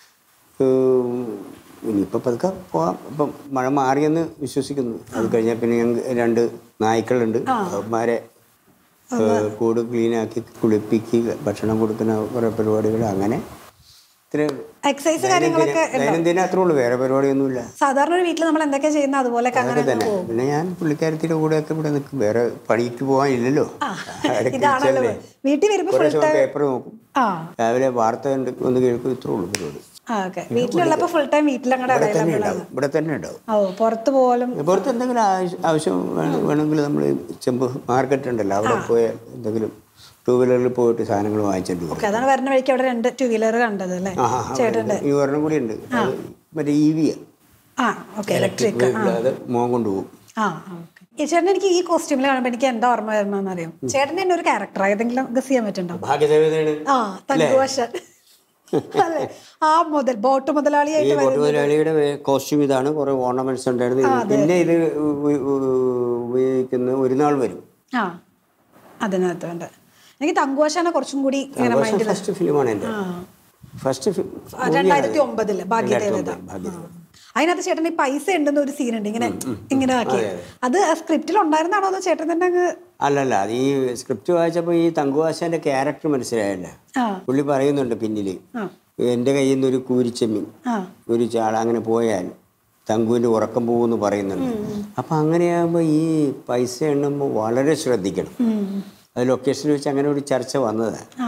ഉം, ഇനിയിപ്പോൾ പതുക്കെ പോവാം ഇപ്പം മഴ മാറിയെന്ന് വിശ്വസിക്കുന്നു അത് കഴിഞ്ഞാൽ പിന്നെ ഞങ്ങൾക്ക് രണ്ട് നായ്ക്കളുണ്ട് അവന്മാരെ ഏഹ്, കൂട് ക്ലീനാക്കി കുളിപ്പിക്കുക ഭക്ഷണം കൊടുക്കുന്ന കുറേ പരിപാടികൾ അങ്ങനെ ഇത്ര എക്സസൈസ് കാര്യങ്ങളൊക്കെ ദൈനംദിനം അത്രേ ഉള്ളൂ വേറെ പരിപാടിയൊന്നുമില്ല സാധാരണ ഒരു വീട്ടിൽ നമ്മൾ എന്തൊക്കെ ചെയ്യുന്ന അതുപോലെയൊക്കെ അങ്ങനെ അതൊക്കെ തന്നെ പിന്നെ ഞാൻ പുള്ളിക്കാരത്തിൻ്റെ കൂടെയൊക്കെ ഇവിടെ നിൽക്കും വേറെ പണിക്ക് പോകാൻ ഇല്ലല്ലോ ഇടയ്ക്ക് ഇതാണല്ലോ ചെല്ലേ. വീട്ടിൽ വരുമ്പോൾ കുറേ സമയം പേപ്പർ നോക്കും ആ രാവിലെ വാർത്ത ഉണ്ട് ഒന്ന് കേൾക്കും ഇത്രേ ഉള്ളൂ പരിപാടി ഓക്കെ വീട്ടിലുള്ളപ്പോൾ ഫുൾ ടൈം വീട്ടിലങ്ങടെ ഇവിടെ തന്നെ അവൈലബിൾ ആണ് ഉണ്ടാവും ഇവിടെ തന്നെ ഉണ്ടാവും ഓ പുറത്ത് പോലും പുറത്ത് എന്തെങ്കിലും ആവശ്യം ആവശ്യം വേണ- വേണമെങ്കിൽ നമ്മൾ ചെമ്പ് മാർക്കറ്റ് ഉണ്ടല്ലോ അവിടെ പോയ എന്തെങ്കിലും ടൂ വീലറിൽ പോയിട്ട് സാധനങ്ങൾ വാങ്ങിച്ചിട്ട് വരും ഓക്കെ അതാണ് വരുന്ന വഴിക്ക് അവിടെ രണ്ട് ടു വീലർ കണ്ടത് അല്ലേ ആ, ആ, അവിടെ ഈ ഒരെണ്ണം കൂടി ഉണ്ട് അത് മറ്റേ ഇ വി ആ ഓക്കെ ഇലക്ട്രിക് അത് മോൻ കൊണ്ടുപോകും ആ ഓക്കെ ഈ ചേട്ടൻ എനിക്ക് ഈ കോസ്റ്റ്യൂമിൽ കാണുമ്പോൾ എനിക്ക് എന്താ ഓർമ്മ വരുന്നതെന്ന് അറിയാം ചേട്ടൻ തന്നെ ഒരു ക്യാരക്ടർ ഏതെങ്കിലും ഗസ് ചെയ്യാൻ പറ്റുണ്ടോ ഭാഗ്യദേവതയാണ് ആ തങ്കുവശൻ അല്ലേ ആ മുതൽ ബോട്ട് ഈ മുതലാളിയായിട്ട് ബോട്ട് മുതലാളിയുടെ കോസ്റ്റ്യൂം ഇതാണ് കുറെ ഓർണമെന്റ്സ് ഉണ്ടായിരുന്നു ഇത് പിന്നെ ഇത് ഉപ- ഉപ- ഉപയോഗിക്കുന്ന ഒരു നാൾ വരും ആ അതിനകത്ത് ഉണ്ട് എനിക്ക് തങ്കുവശാനെ കുറച്ചും കൂടി ഇങ്ങനെ മൈൻഡിൽ ഫസ്റ്റ് ഫിലിമാണ് എൻ്റെ ഫസ്റ്റ് രണ്ടായിരത്തി ഒമ്പതില് ഭാഗ്യദേവത അതിനകത്ത് ചേട്ടൻ ഈ പൈസ ഉണ്ടെന്ന് ഒരു സീൻ ഉണ്ട് ഇങ്ങനെ ഇങ്ങനെ ആക്കി അത് സ്ക്രിപ്റ്റിൽ ഉണ്ടായിരുന്നാണോ അതോ ചേട്ടൻ തന്നെ അങ്ങ് അല്ലല്ല അത് ഈ സ്ക്രിപ്റ്റ് വായിച്ചപ്പോൾ ഈ തങ്കുവാശാന്റെ ക്യാരക്ടർ മനസ്സിലായല്ല ആ പുള്ളി പറയുന്നുണ്ട് പിന്നിൽ ആ എൻ്റെ കയ്യിൽ നിന്ന് ഒരു കൂരിച്ചെമ്മീൻ ആ ഒരു ചാള അങ്ങനെ പോയാൽ തങ്കുവിൻ്റെ ഉറക്കം പോകുമെന്ന് പറയുന്നുണ്ട് അപ്പം അങ്ങനെയാകുമ്പോൾ ഈ പൈസ എണ്ണുമ്പോൾ വളരെ ശ്രദ്ധിക്കണം ഉം. അത് ലൊക്കേഷനിൽ വെച്ച് അങ്ങനെ ഒരു ചർച്ച വന്നതാണ് ആ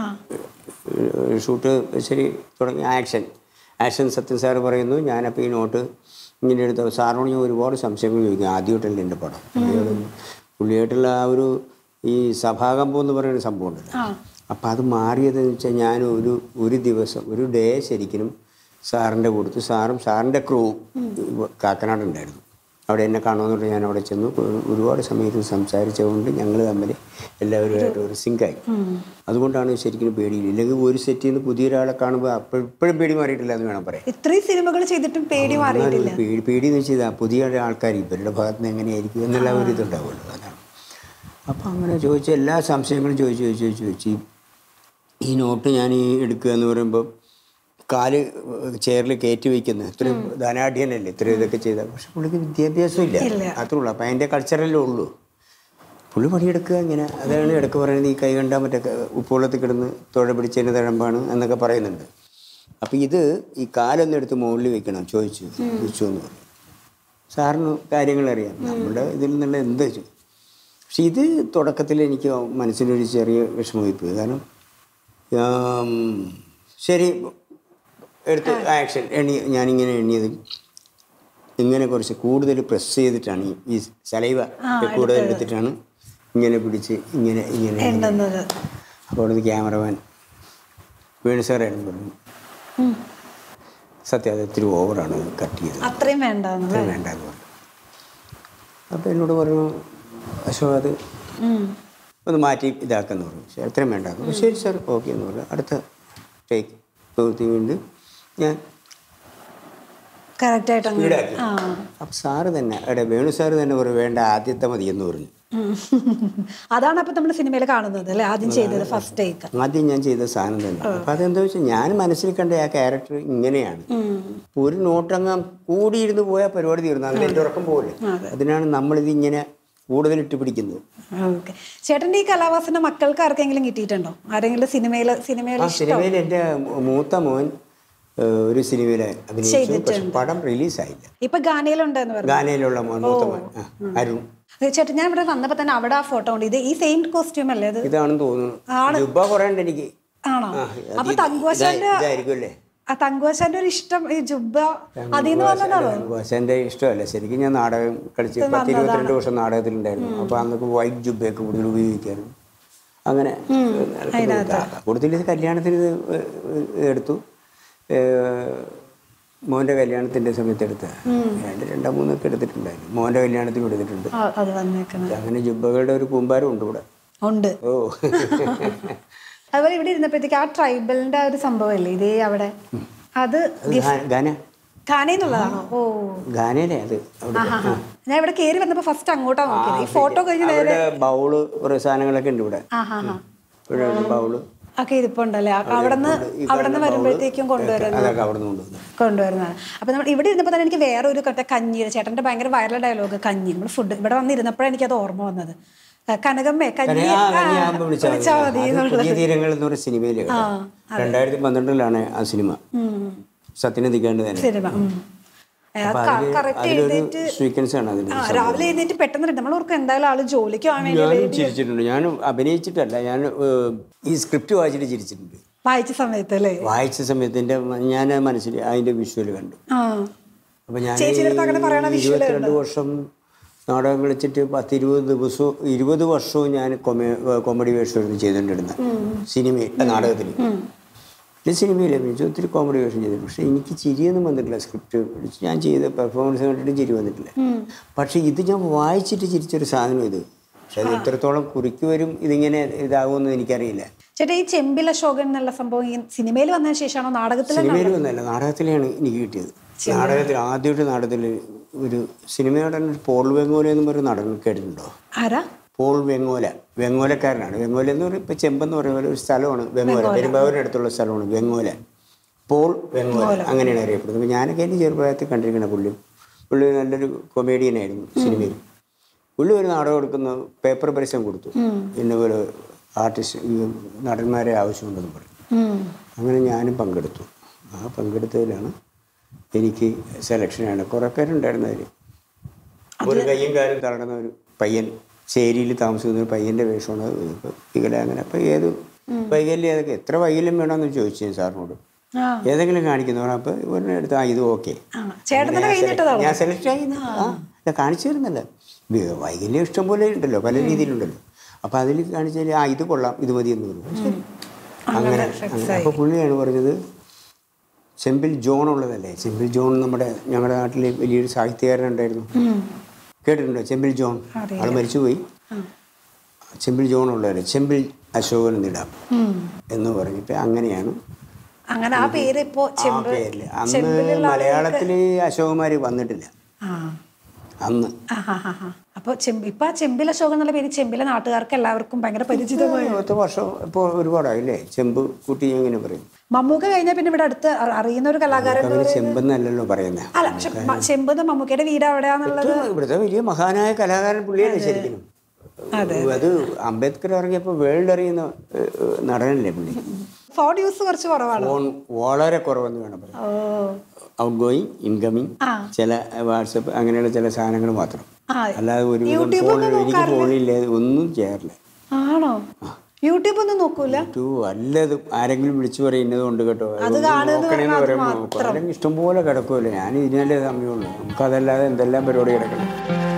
ഷൂട്ട് ശരി തുടങ്ങി ആക്ഷൻ ആക്ഷൻ സത്യൻ സാറ് പറയുന്നു ഞാനപ്പോൾ ഈ നോട്ട് ഇങ്ങനെ എടുത്ത സാറിനോട് ഞാൻ ഒരുപാട് സംശയങ്ങൾ ചോദിക്കും ആദ്യമായിട്ടല്ല എൻ്റെ പടം പുള്ളിയോട് പുള്ളിയായിട്ടുള്ള ആ ഒരു ഈ സഭാകമ്പം എന്ന് പറയുന്ന സംഭവം ഉണ്ട് ആ അപ്പം അത് മാറിയതെന്ന് വെച്ചാൽ ഞാൻ ഒരു ഒരു ദിവസം ഒരു ഡേ ശരിക്കും സാറിൻ്റെ കൊടുത്തു സാറും സാറിൻ്റെ ക്രൂ കാക്കനാട് ഉണ്ടായിരുന്നു അവിടെ എന്നെ കാണുമെന്ന് പറഞ്ഞ് ഞാൻ അവിടെ ചെന്നു ഒരു- ഒരുപാട് സമയത്ത് സംസാരിച്ചതുകൊണ്ട് ഞങ്ങൾ തമ്മിൽ എല്ലാവരുമായിട്ട് ഒരു സിങ്കായി അതുകൊണ്ടാണ് ശരിക്കും പേടിയില്ല ഇല്ലെങ്കിൽ ഒരു സെറ്റിൽ നിന്ന് പുതിയൊരാളെ കാണുമ്പോൾ അപ്പോൾ ഇപ്പോഴും പേടി മാറിയിട്ടില്ല എന്ന് വേണം പറയാം ഇത്രയും സിനിമകൾ ചെയ്തിട്ടും പേടി മാറിയിട്ടില്ല എന്നാലും പേടി പേടി എന്ന് വെച്ചാൽ ഇതാ പുതിയ ആൾക്കാർ ഇവരുടെ ഭാഗത്ത് നിന്ന് എങ്ങനെയായിരിക്കും എന്നുള്ള ഒരു ഇതുണ്ടാവുമല്ലോ അതാണ് അപ്പോൾ അങ്ങനെ ചോദിച്ച എല്ലാ സംശയങ്ങളും ചോദിച്ച് ചോദിച്ച് ചോദിച്ച് ചോദിച്ച് ഈ- ഈ നോട്ട് ഞാൻ ഈ എടുക്കുക എന്ന് പറയുമ്പോൾ കാല് ചെയറിൽ കയറ്റി വയ്ക്കുന്നത് ഇത്രയും ധനാഢ്യനല്ലേ ഇത്രയും ഇതൊക്കെ ചെയ്ത പക്ഷെ പുള്ളിക്ക് വിദ്യാഭ്യാസം ഇല്ല ഇല്ല. അത്രേ ഉള്ളൂ അപ്പം അതിൻ്റെ കൾച്ചറല്ലേ ഉള്ളൂ പുള്ളി പണിയെടുക്കുക ഇങ്ങനെ അതാണ് ഇടയ്ക്ക് പറയുന്നത് ഈ കൈ കണ്ടാൽ മറ്റേ ക- ഉപ്പുവെള്ളത്തിൽ കിടന്ന് തുഴ പിടിച്ചതിന് തഴമ്പാണ് എന്നൊക്കെ പറയുന്നുണ്ട് അപ്പം ഇത് ഈ കാലൊന്നും എടുത്ത് മുകളിൽ വെക്കണം ചോദിച്ചു വെച്ചു എന്ന് പറഞ്ഞു സാറിന് കാര്യങ്ങൾ അറിയാം നമ്മുടെ ഇതിൽ നിന്നുള്ള എന്ത് ചെ- പക്ഷെ ഇത് തുടക്കത്തിൽ എനിക്ക് മനസ്സിലൊരു ചെറിയ വിഷമമായി പോയി കാരണം ആം, ശരി എടുത്ത് ആക്ഷൻ എണ്ണി ഞാനിങ്ങനെ എണ്ണിയത് ഇങ്ങനെ കുറച്ച് കൂടുതൽ പ്രസ് ചെയ്തിട്ടാണ് ഈ- ഈ സലൈവ കൂടുതൽ എടുത്തിട്ടാണ് ഇങ്ങനെ പിടിച്ച് ഇങ്ങനെ ഇങ്ങനെ ഇങ്ങനെ. എണ്ണുന്നത് അപ്പോൾ അവിടുന്ന് ക്യാമറമാൻ വേണു സാറായിരുന്നു പറഞ്ഞു സത്യം അത് ഇത്തിരി ഓവറാണ് കട്ട് ചെയ്തത് അത്രയും വേണ്ടെന്ന് അത്രയും വേണ്ടെന്ന് പറഞ്ഞു അപ്പോൾ എന്നോട് പറഞ്ഞു അശോക് അത് ഒന്ന് മാറ്റി ഇതാക്കെന്ന് പറഞ്ഞു ശരി അത്രയും വേണ്ടാന്ന് പറഞ്ഞു ശരി സാർ ഓക്കെ എന്ന് പറഞ്ഞു അടുത്ത ടേക്ക് പ്രവൃത്തി വീണ്ടും ഞാൻ കറക്റ്റ് ആയിട്ട് അങ്ങ് സ്പീഡാക്കി ആ അപ്പം സാറ് തന്നെ എടെ വേണു സാറ് തന്നെ പറഞ്ഞു വേണ്ട ആദ്യത്തെ മതി എന്ന് പറഞ്ഞു ഉം. അതാണ് അപ്പൊ നമ്മൾ സിനിമയിൽ കാണുന്നത് അല്ലെ ആദ്യം ചെയ്തത് ഫസ്റ്റ് ടേക്ക് ആദ്യം ഞാൻ ചെയ്ത സാധനം തന്നെ അപ്പം അതെന്താ വെച്ചാൽ ഞാൻ മനസ്സിൽ കണ്ട ആ ക്യാരക്ടർ ഇങ്ങനെയാണ് ഇപ്പൊ ഒരു നോട്ടങ്ങാം കൂടിയിരുന്ന് പോയാൽ പരിപാടി തീർന്നു അതിൽ എൻ്റെ ഉറക്കം പോകില്ലേ അതിനാണ് നമ്മളിത് ഇങ്ങനെ കൂടുതൽ ഇട്ട് പിടിക്കുന്നത് ഓക്കെ ചേട്ടന്റെ ഈ കലാവാസന മക്കൾക്ക് ആർക്കെങ്കിലും കിട്ടിയിട്ടുണ്ടോ ആരെങ്കിലും സിനിമയിൽ സിനിമയിൽ ആ സിനിമയിൽ എൻ്റെ മൂത്ത മോൻ ഏഹ്, ഒരു സിനിമയിൽ അഭിനയിച്ചു പക്ഷെ പടം റിലീസായില്ല ഇപ്പൊ ഗാനയിലുണ്ടെന്ന് പറഞ്ഞു ഗാനയിലുള്ള മോൻ മൂത്ത മോൻ ആ, അരുൺ അത് ചേട്ടൻ ഞാൻ ഇവിടെ വന്നപ്പോ തന്നെ അവിടെ ആ ഫോട്ടോ ഉണ്ട് ഇത് ഈ സെയിം കോസ്റ്റ്യൂം അല്ലേ ഇത് ഇതാണെന്ന് തോന്നുന്നു ജുബ്ബ കുറേ ഉണ്ട് എനിക്ക് ആണോ ആ, അപ്പൊ അത് തങ്കുവശാന്റെ ഇതാ- ഇതായിരിക്കും അല്ലേ ആ തങ്കുവശാന്റെ ഒരു ഇഷ്ടം ഈ ജുബ്ബ അതിന്ന് വന്നതാണോ എൻ്റെ ഇഷ്ടമല്ല ശരിക്കും ഞാൻ നാടകം കളിച്ച് പത്ത് ഇരുപത്തിരണ്ട് വർഷം നാടകത്തിലുണ്ടായിരുന്നു അപ്പോൾ അന്നൊക്കെ വൈറ്റ് ജുബയൊക്കെ കൂടുതൽ ഉപയോഗിക്കായിരുന്നു അങ്ങനെ കൂടുതൽ ഇത് കല്യാണത്തിന് ഇത് ഏ- എടുത്തു ഏ, മോൻ്റെ കല്യാണത്തിൻ്റെ സമയത്ത് എടുത്ത രണ്ട് രണ്ടോ മൂന്നൊക്കെ എടുത്തിട്ടുണ്ടായിരുന്നു മോൻ്റെ കല്യാണത്തിന് എടുത്തിട്ടുണ്ട് ആ, അത് വന്നേക്കുന്നത് അങ്ങനെ ജുബകളുടെ ഒരു കൂമ്പാരം ഉണ്ട് ഇവിടെ ഉണ്ട് ഓ അതുപോലെ ഇവിടെ ഇരുന്നപ്പോഴത്തേക്ക് ആ ട്രൈബലിന്റെ ആ ഒരു സംഭവമല്ലേ ഇതേ അവിടെ അത് അത് ഗാ- ഗാന ഖാനയിലുള്ളതാണോ ഓ ഗാനയിലെ അത് അവിടെ ആഹാ ഹാ. ഞാൻ ഇവിടെ കയറി വന്നപ്പോ ഫസ്റ്റ് അങ്ങോട്ടാ നോക്കിയത് ഈ ഫോട്ടോ കഴിഞ്ഞ് നേരെ അവരുടെ ബൗള് കുറേ സാധനങ്ങളൊക്കെ ഉണ്ട് ഇവിടെ ആഹാ ഹാ ഇവിടെ ബൗള് ഒക്കെ ഇരിപ്പുണ്ടല്ലേ അവിടെ നിന്ന് അവിടെ നിന്ന് വരുമ്പോഴത്തേക്കും കൊണ്ടുവരുന്നത് അതൊക്കെ അവിടെ നിന്ന് കൊണ്ടുവന്നു കൊണ്ടുവരുന്നതാണ് അപ്പൊ നമ്മൾ ഇവിടെ ഇരുന്നപ്പോൾ തന്നെ എനിക്ക് വേറെ ഒരു കട്ട കഞ്ഞി ചേട്ടന്റെ ഭയങ്കര വൈറൽ ഡയലോഗ് കഞ്ഞി നമ്മൾ ഫുഡ് ഇവിടെ വന്നിരുന്നപ്പോഴാണ് എനിക്കത് ഓർമ്മ വന്നത് ആ, കനകമ്മേ കഞ്ഞി ആ, ആ, കന്യാകുമാരി വിളിച്ചാൽ മതി. വിളിച്ചാ മതി അത് എന്നുള്ളത് പുതിയ തീരങ്ങൾ എന്ന് പറയുന്ന സിനിമയിൽ രണ്ടായിരത്തി പന്ത്രണ്ടിലാണ് ആ സിനിമ ഉം. സത്യനെ ദിക്കാണ്ട് തന്നെ സിനിമ അപ്പൊ അതില് കറക്റ്റ് അതിലൊരു എഴുന്നേറ്റ് സ്വീക്വൻസ് ആണ് അതിൽ ആ രാവിലെ എഴുന്നേറ്റ് പെട്ടെന്ന് നമ്മൾ ഓർക്കും എന്തായാലും ആള് ജോലിക്ക് പോകാൻ വേണ്ടി ഞാനും ചിരിച്ചിട്ടുണ്ട് ഞാൻ അഭിനയിച്ചിട്ടല്ല ഞാൻ ഏഹ്, ഈ സ്ക്രിപ്റ്റ് വായിച്ചിട്ട് ചിരിച്ചിട്ടുണ്ട് വായിച്ച സമയത്ത് അല്ലേ വായിച്ച സമയത്ത് എൻ്റെ ഞാൻ മനസ്സിൽ അതിൻ്റെ വിഷ്വൽ കണ്ടു ആ അപ്പം ഞാൻ ചേച്ചിയുടെ അടുത്ത് അങ്ങനെ പറയണ ഈ ഇരുപത്തിരണ്ട് വർഷം നാടകം കളിച്ചിട്ട് പത്ത് ഇരുപത് ദിവസവും ഇരുപത് വർഷവും ഞാൻ കൊമേ കോമഡി വേഷമായിരുന്നു ചെയ്തുകൊണ്ടിരുന്നത് സിനിമയിൽ നാടകത്തിൽ ഈ സിനിമയിൽ അഭിനയിച്ചു ഒത്തിരി കോമഡി വേഷം ചെയ്തിട്ടുണ്ട് പക്ഷേ എനിക്ക് ചിരിയൊന്നും വന്നിട്ടില്ല സ്ക്രിപ്റ്റ് ഞാൻ ചെയ്ത പെർഫോമൻസ് കണ്ടിട്ട് ചിരി വന്നിട്ടില്ല പക്ഷേ ഇത് ഞാൻ വായിച്ചിട്ട് ചിരിച്ചൊരു സാധനം ഇത് പക്ഷെ അത് എത്രത്തോളം കുറിക്ക് വരും ഇതിങ്ങനെ ഇതാകുമെന്ന് എനിക്കറിയില്ല ചേട്ടാ ഈ ചെമ്പിൽ അശോകൻ എന്നുള്ള സംഭവം ഈ സിനിമയിൽ വന്നതിന് ശേഷമാണോ നാടകത്തിൽ സിനിമയിൽ ഒന്നല്ല നാടകത്തിലാണ് എനിക്ക് കിട്ടിയത് നാടകത്തിൽ ആദ്യമായിട്ട് നാടകത്തിൽ ഒരു സിനിമ നടൻ പോൾ വെങ്ങോല എന്ന് പറയുന്ന നടൻ കേട്ടിട്ടുണ്ടോ ആരാ പോൾ വെങ്ങോല വെങ്ങോലക്കാരനാണ് വെങ്ങോല എന്ന് പറയുമ്പോൾ ഇപ്പോൾ ചെമ്പെന്ന് പറയുന്ന പോലെ ഒരു സ്ഥലമാണ് വെങ്ങോല പെരുമ്പാവൂരിന് അടുത്തുള്ള സ്ഥലമാണ് വെങ്ങോല പോൾ വെങ്ങോല അങ്ങനെയാണ് അറിയപ്പെടുന്നത് അപ്പോൾ ഞാനൊക്കെ എൻ്റെ ചെറുപ്രായത്തിൽ കണ്ടിരിക്കുന്ന പുള്ളി പുള്ളി നല്ലൊരു കൊമേഡിയനായിരുന്നു സിനിമയിൽ പുള്ളി ഒരു നാടകം എടുക്കുന്ന പേപ്പർ പരസ്യം കൊടുത്തു ഇന്ന പോലെ ആർട്ടിസ്റ്റ് ഈ നടന്മാരെ ആവശ്യമുണ്ടെന്ന് പറയും ഉം. അങ്ങനെ ഞാനും പങ്കെടുത്തു ആ പങ്കെടുത്തതിലാണ് എനിക്ക് സെലക്ഷനാണ് കുറേ പേരുണ്ടായിരുന്നു അതിൽ ഒരു കയ്യും കാലും തളർന്ന ഒരു പയ്യൻ ചേരിയിൽ താമസിക്കുന്ന ഒരു പയ്യൻ്റെ വേഷമാണ് ഇപ്പൊ വികലാംഗന അപ്പം ഏത് വൈകല്യം ഏതൊക്കെ എത്ര വൈകല്യം വേണമെന്ന് ചോദിച്ചു ഞാൻ സാറിനോട് ആ ഏതെങ്കിലും കാണിക്കുന്നു അപ്പോൾ ഇവരുടെ അടുത്ത് ആ ഇത് ഓക്കെ ആ. ചേട്ടൻ തന്നെ കഴിഞ്ഞിട്ടതാണോ ഞാൻ സെലക്ട് ആയി ആ ഇത് കാണിച്ചു തരുന്നല്ല വി- വൈകല്യം ഇഷ്ടം പോലെ ഉണ്ടല്ലോ പല രീതിയിലുണ്ടല്ലോ അപ്പോൾ അതിൽ കാണിച്ചാൽ ആ ഇത് കൊള്ളാം ഇത് മതി എന്ന് പറഞ്ഞു ശരി അങ്ങനെ അങ്ങനെ അപ്പോൾ പുള്ളിയാണ് പറഞ്ഞത് ചെമ്പിൽ ജോൺ ഉള്ളതല്ലേ ചെമ്പിൽ ജോൺ നമ്മുടെ ഞങ്ങളുടെ നാട്ടിൽ വലിയൊരു സാഹിത്യകാരനുണ്ടായിരുന്നു കേട്ടിട്ടുണ്ടോ ചെമ്പിൽ ജോൺ ആൾ മരിച്ചുപോയി ചെമ്പിൽ ജോൺ ഉള്ളതല്ലേ ചെമ്പിൽ അശോകൻ എന്നിടാം എന്ന് പറഞ്ഞിട്ട് അങ്ങനെയാണ് അങ്ങനെ ആ പേര് ഇപ്പോ ആ ചെമ്പ് പേരില് അന്ന് മലയാളത്തില് അശോകന്മാര് വന്നിട്ടില്ല ആ അന്ന് ആ, ആ, ആ, ആ. അപ്പൊ ചെമ്പ് ഇപ്പൊ ആ ചെമ്പില അശോകൻ എന്നുള്ള പേര് ചെമ്പിലെ നാട്ടുകാർക്ക് എല്ലാവർക്കും ഭയങ്കര പരിചിതമായി പത്ത് വർഷം ഇപ്പോൾ ഒരുപാടായില്ലേ ചെമ്പ് കൂട്ടി എങ്ങനെ പറയും മമ്മൂക്ക കഴിഞ്ഞാൽ പിന്നെ ഇവിടെ അടുത്ത് അ- അറിയുന്ന ഒരു കലാകാരൻ എന്ന് അവര് പറയുന്നത് ചെമ്പെന്നല്ലല്ലോ പറയുന്നത് അല്ല പക്ഷെ മ- ചെമ്പ് മമ്മൂക്കയുടെ വീട് എവിടെയാന്നുള്ളത് ഇവിടുത്തെ വലിയ മഹാനായ കലാകാരൻ പുള്ളിയല്ലേ ശരിക്കും അതെ. അത് അംബേദ്കർ ഇറങ്ങിയപ്പോൾ വേൾഡ് അറിയുന്ന ഏഹ്, ഏഹ്, നടനല്ലേ പുള്ളി ഫോൺ യൂസ് കുറച്ച് കുറവാണ് ഫോൺ വളരെ കുറവെന്ന് വേണം പറയാം ഓ ഔട്ട് ഗോയിങ് ഇൻകമിങ് ആ. ചില വാട്സപ്പ് അങ്ങനെയുള്ള ചില സാധനങ്ങൾ മാത്രം ആ അല്ലാതെ ഒരു യൂട്യൂബ് ഫോണിൽ എനിക്ക് ഫോണില്ല ഒന്നും ചെയ്യാറില്ല ആണോ യൂട്യൂബ് ഒന്നും നോക്കൂല ടു വല്ലതും ആരെങ്കിലും വിളിച്ചു പറയുന്നത് കൊണ്ട് കേട്ടോ അതൊന്ന് കാണുമെന്ന് നോക്കണേന്ന് പറഞ്ഞാൽ അത് പറയുമ്പോൾ നോക്കും അല്ലെങ്കിൽ ഇഷ്ടംപോലെ കിടക്കുമല്ലോ ഞാൻ ഇതിനല്ലേ സമയമുള്ളൂ നമുക്കതല്ലാതെ എന്തെല്ലാം പരിപാടി കിടക്കണം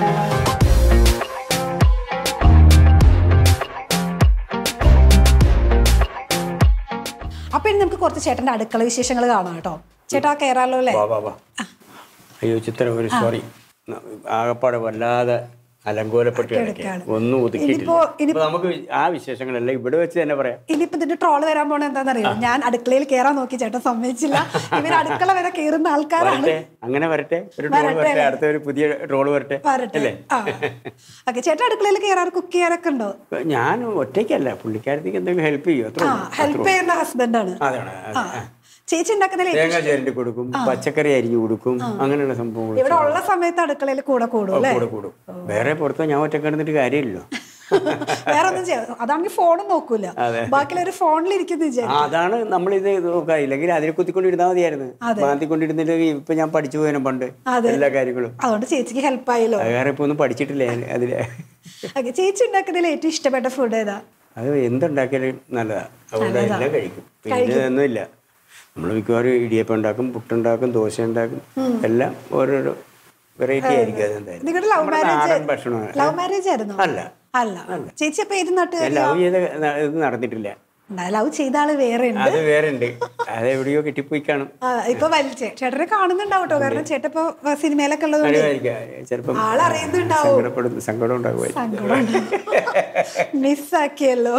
അപ്പൊ ഇനി നമുക്ക് കുറച്ച് ചേട്ടന്റെ അടുക്കള വിശേഷങ്ങൾ കാണാം കേട്ടോ ചേട്ടാ കയറാലോ അല്ലേ വാ വാ വാ അയ്യോ ചിത്രം ഒരു സോറി ആകപ്പാടെ വല്ലാതെ അലങ്കോലപ്പെട്ട് കിടക്കുക കിടക്കാണ്. ഒന്നും ഒതുക്കിയിട്ടില്ല ഇനിയിപ്പോ- ഇനി- അപ്പൊ നമുക്ക് ആ വിശേഷങ്ങളെല്ലാം ഇവിടെ വെച്ച് തന്നെ പറയാം ഇനിയിപ്പോ ഇതിന്റെ ട്രോള് വരാൻ പോണ എന്താണെന്നറിയോ ഞാൻ അടുക്കളയിൽ കയറാൻ നോക്കി ചേട്ടൻ സമ്മതിച്ചില്ല ഇവർ അടുക്കള വരെ കയറുന്ന ആൾക്കാരാണ് വരട്ടെ അങ്ങനെ വരട്ടെ ഒരു ട്രോൾ വരട്ടെ അടുത്ത ഒരു പുതിയ ട്രോൾ വരട്ടെ വരട്ടെ അല്ലേ ആ ഓക്കെ ചേട്ടൻ അടുക്കളയിൽ കയറാറ് കുക്ക് ചെയ്യാറൊക്കെ ഉണ്ടോ ഞാൻ ഒറ്റയ്ക്കല്ല പുള്ളിക്കാരത്തേക്ക് എന്തെങ്കിലും ഹെൽപ്പ് ചെയ്യും അത്ര ആ ഹെൽപ്പ് ചെയ്യുന്ന ഹസ്ബൻഡാണ് അതാണ് ആ ചേച്ചി ഉണ്ടാക്കുന്നതിൽ തേങ്ങ ചേരണ്ടി കൊടുക്കും പച്ചക്കറി അരിഞ്ഞു കൊടുക്കും അങ്ങനെയുള്ള സംഭവങ്ങൾ ഇവിടെ ഉള്ള സമയത്ത് അടുക്കളയിൽ കൂടെ കൂടും അല്ലേ കൂടെ കൂടും വേറെ പുറത്ത് ഞാൻ ഒറ്റ കിടന്നിട്ട് കാര്യമില്ലല്ലോ വേറെ ഒന്നും ചെയ്യാം അതാണെങ്കിൽ ഫോണും നോക്കൂല ബാക്കിയുള്ള ഫോണിൽ ഇരിക്കുന്ന ആ, വിചാരിക്കും അതാണ് നമ്മൾ ഇത് നോക്കുക ഇല്ലെങ്കിൽ അതിൽ കുത്തിക്കൊണ്ടിരുന്നാൽ മതിയായിരുന്നു മാന്തിക്കൊണ്ടിരുന്നിട്ട് ഇപ്പൊ ഞാൻ പഠിച്ചു പോയതിനും പണ്ട് എല്ലാ കാര്യങ്ങളും അതുകൊണ്ട് ചേച്ചിക്ക് ഹെൽപ്പ് ആയല്ലോ അത് വേറെ ഇപ്പൊ ഒന്നും പഠിച്ചിട്ടില്ല ഞാൻ അതില് ഓക്കെ ചേച്ചി ഉണ്ടാക്കുന്നതിൽ ഏറ്റവും ഇഷ്ടപ്പെട്ട ഫുഡ് ഏതാ അത് എന്തുണ്ടാക്കിയാലും നല്ലതാ അതുകൊണ്ട് എല്ലാം കഴിക്കും പിന്നെ ഒന്നുമില്ല നമ്മൾ മിക്കവാറും ഇടിയപ്പം ഉണ്ടാക്കും പുട്ടുണ്ടാക്കും ദോശ ഉണ്ടാക്കും എല്ലാം ഓരോരോ വെറൈറ്റി ആയിരിക്കും അതെന്തായാലും നിങ്ങളുടെ ലവ് നമ്മുടെ മാരേജ് നാടൻ ഭക്ഷണമാണ് ലവ് മാരേജ് ആയിരുന്നോ അല്ല അല്ല ചേച്ചി അപ്പൊ ഏത് നാട്ടുകാർ ഞാൻ ലവ് ചെയ്ത ന- ഇത് നടന്നിട്ടില്ല ലവ് ചെയ്ത ആള് വേറെ ഉണ്ട് അത് വേറെ ഉണ്ട് അത് എവിടെയോ കെട്ടിപ്പോയി കാണും ആ, ഇപ്പൊ വലിച്ചേ ചേട്ടനെ കാണുന്നുണ്ടാവും കേട്ടോ കാരണം ചേട്ടൻ ഇപ്പൊ സിനിമയിലൊക്കെ ഉള്ളതുകൊണ്ട് കഴിവായിരിക്കാം ചിലപ്പം ആളറിയുന്നുണ്ടാവും സങ്കടപ്പെടുന്നു സങ്കടം ഉണ്ടാകുമായിരിക്കും മിസ്സാക്കിയല്ലോ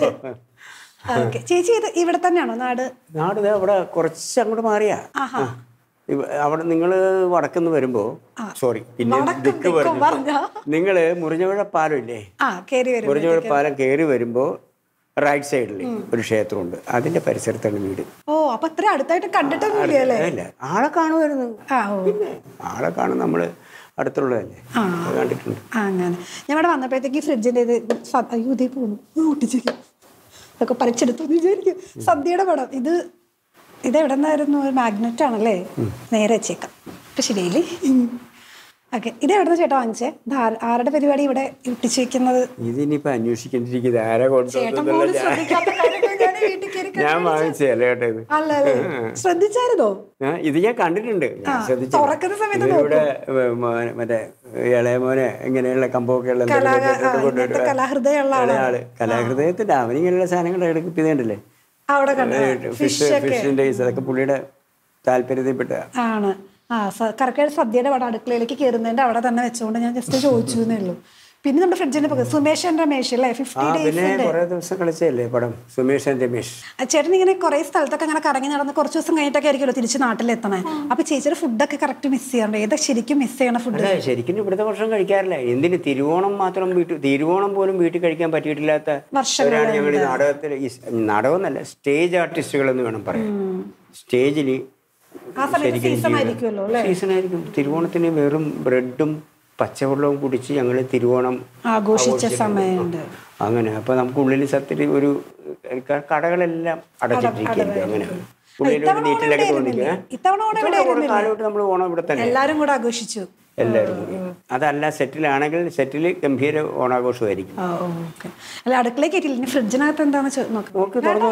ഓക്കെ ചേച്ചി ഇത് ഇവിടെ തന്നെയാണോ നാട് നാട് ദേ അവിടെ കുറച്ച് അങ്ങോട്ട് മാറിയാ ആഹാ ഇവ- അവിടെ നിങ്ങൾ വടക്കുന്ന് വരുമ്പോ സോറി പിന്നെ വടക്കും ദിക്ക് തെക്കും പറഞ്ഞു പറഞ്ഞാ? നിങ്ങള് മുറിഞ്ഞപുഴ പാലം ഇല്ലേ ആ കേറി വരും മുറിഞ്ഞപുഴ പാലം കയറി വരുമ്പോ റൈറ്റ് സൈഡിൽ ഒരു ക്ഷേത്രമുണ്ട് അതിന്റെ പരിസരത്താണ് വീട് ഓ അപ്പൊ ഇത്ര അടുത്തായിട്ട് കണ്ടിട്ടൊന്നുമില്ല അല്ലേ അല്ല ആളെ കാണുമായിരുന്നു ആ ഓ പിന്നെ ആളെ കാണും നമ്മള് അടുത്തുള്ളതല്ലേ അത് കണ്ടിട്ടുണ്ട് ആ, അങ്ങനെ ഞാൻ ഇവിടെ വന്നപ്പോഴത്തേക്ക് ഫ്രിഡ്ജിന്റെ ഇത് സ- അയ്യോ ഇതേ പോകുന്നു ഒട്ടിച്ചേക്കും ഇതൊക്കെ പറിച്ചെടുത്തു എന്ന് വിചാരിക്കും സദ്യയുടെ പടം ഇത് ഇത് എവിടെ നിന്നായിരുന്നു ഒരു മാഗ്നറ്റ് ആണല്ലേ നേരെ വെച്ചേക്കാം ഇപ്പൊ ശരിയല്ലേ ഓക്കെ ഇത് എവിടെ നിന്ന് ചേട്ടാ വാങ്ങിച്ചേ ഇത് ആര- ആരുടെ പരിപാടി ഇവിടെ ഒട്ടിച്ചു വെക്കുന്നത് ഇതിനിപ്പോ അന്വേഷിക്കേണ്ടിരിക്കുന്നത് ആരാ ചേട്ടൻ കൊണ്ടുവന്നില്ല പോലും ശ്രദ്ധിക്കാത്ത കാര്യങ്ങൾ ഞാൻ ഈ വീട്ടിൽ കയറി ഞാൻ വാങ്ങിച്ചതല്ലേ കേട്ടോ ഇത് അല്ല അല്ലേ ശ്രദ്ധിച്ചായിരുന്നോ ആ, ഇത് ഞാൻ കണ്ടിട്ടുണ്ട് ഞാൻ ശ്രദ്ധിച്ചില്ല. തുറക്കുന്ന സമയത്ത് ഇതിവിടെ ഏ, മോനെ- മറ്റേ ഇളയമോനെ ഇങ്ങനെയുള്ള കമ്പൊക്കെ ഉള്ള കലാ- എന്തെങ്കിലുമൊക്കെ ആ, ഇട്ടിട്ട് കൊണ്ടുവരും. ഇങ്ങനത്തെ കലാഹൃദയമുള്ള ഇളയ ആള് കലാഹൃദയത്തിന്റെ അവനിങ്ങനെയുള്ള സാധനങ്ങൾ എടുപ്പിക്കുന്നുണ്ടല്ലേ അവിടെ കണ്ട ഫിഷ് ഫിഷിന്റെ അതൊക്കെ പുള്ളിയുടെ താല്പര്യത്തിൽപ്പെട്ട ആണ് ആ കറക്റ്റ് സദ്യയുടെ പടം അടുക്കളയിലേക്ക് കയറുന്നതിന്റെ അവിടെ തന്നെ വെച്ചുകൊണ്ട് ഞാൻ ജസ്റ്റ് ചോദിച്ചു എന്നേ ഉള്ളൂ പിന്നെ നമ്മുടെ ഫ്രിഡ്ജിന്റെ പകരം സുമേഷൻ രമേശ് അല്ലേ ആ ഫിഫ്റ്റി പിന്നെ ഡേയ്സിന്റെ കുറെ ദിവസം കളിച്ചല്ലേ പടം സുമേഷ് ആൻഡ് രമേഷ് ചേട്ടൻ ഇങ്ങനെ കുറെ സ്ഥലത്തൊക്കെ ഇങ്ങനെ കറങ്ങി നടന്ന് കുറച്ച് ദിവസം കഴിഞ്ഞിട്ടൊക്കെ ആയിരിക്കുമല്ലോ തിരിച്ച് നാട്ടിലെത്തണേ അപ്പൊ ചേച്ചിയുടെ ഫുഡൊക്കെ കറക്റ്റ് മിസ് ചെയ്യാറുണ്ട് ഏതാ ശരിക്കും മിസ് ചെയ്യണ ഫുഡ് അല്ല ശരിക്കും ഇവിടുത്തെ ഭക്ഷണം കഴിക്കാറില്ല എന്തിന് തിരുവോണം മാത്രം വീട്ടിൽ തിരുവോണം പോലും വീട്ടിൽ കഴിക്കാൻ പറ്റിയിട്ടില്ലാത്ത വർഷങ്ങളുണ്ട്. ഞങ്ങൾ ഈ നാടകത്തിൽ ഈ സ് നാടകം എന്നല്ല സ്റ്റേജ് ആർട്ടിസ്റ്റുകൾ എന്ന് വേണം പറയാൻ സ്റ്റേജിൽ ആ സമയത്ത് സീസൺ ആയിരിക്കുമല്ലോ അല്ലേ സീസൺ ആയിരിക്കും തിരുവോണത്തിന് വെറും ബ്രെഡും പച്ചവെള്ളവും കുടിച്ച് ഞങ്ങൾ തിരുവോണം ആഘോഷിച്ച സമയമുണ്ട് അങ്ങനെ അപ്പൊ നമുക്ക് ഉള്ളിൽ സത്യത്തിൽ ഒരു ക- കടകളെല്ലാം അടച്ചിട്ടിരിക്കുകയായിരിക്കും അങ്ങനെ ഉള്ളിൽ ഒരു നീറ്റിലൊക്കെ തോന്നിക്കുക ഇത്തവണ ഓണം ഇവിടെ കാലമായിട്ട് നമ്മൾ ഓണം ഇവിടെ തന്നെ എല്ലാരും കൂടെ ആഘോഷിച്ചു എല്ലാവരും അതല്ല സെറ്റിലാണെങ്കിൽ സെറ്റിൽ ഗംഭീര ഓണാഘോഷമായിരിക്കും ആ ഓക്കെ അല്ല അടുക്കളയിൽ കയറ്റില്ല ഇനി ഫ്രിഡ്ജിനകത്ത് എന്താന്ന് ചോ- നോക്കാം നോക്ക് തുറന്നു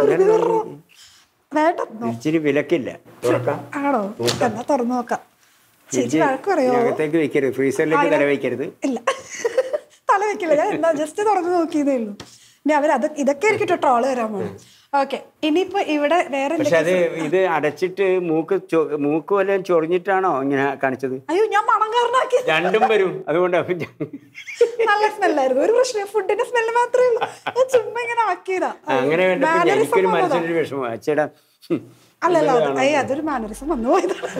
വേണ്ട ഇച്ചിരി വിലക്കില്ല തുറക്കാം ആണോ എന്നാ തുറന്നു നോക്കാം ചേച്ചി വഴക്ക് പറയോ അകത്തേക്ക് വെക്കരുത് ഫ്രീസറിലേക്ക് തല വയ്ക്കരുത് ഇല്ല തല വെക്കില്ല ഞാൻ എന്താ ജസ്റ്റ് തുറന്നു നോക്കിയതേ ഉള്ളൂ ഇനി അവർ അത് ഇതൊക്കെ ആയിരിക്കും ട്രോള് വരാൻ പോകും ഓക്കെ ഇനിയിപ്പോ ഇവിടെ വേറെ പക്ഷെ എന്തൊക്കെ അത് ഇത് അടച്ചിട്ട് മൂക്ക് ചൊ- മൂക്ക് വല്ലതും ചൊറിഞ്ഞിട്ടാണോ ഇങ്ങനെ കാണിച്ചത് അയ്യോ ഞാൻ മണം കാരണമാക്കി രണ്ടും വരും അതുകൊണ്ടാണ് ഞാൻ- നല്ല സ്മെല്ലായിരുന്നു ഒരു പ്രശ്നം ഫുഡിന്റെ സ്മെല്ല് മാത്രമേ ഉള്ളൂ ഞാൻ ചുമ്മാ ഇങ്ങനെ ആക്കിയതാ അങ്ങനെ വേണ്ടപ്പോ Mannerism എനിക്കൊരു വന്നതാ. മനസ്സിലൊരു വിഷമം അച്ഛടാ ഹും. അല്ലല്ല അത് ഏയ് അതൊരു മാനറിസം വന്നു പോയതാണ്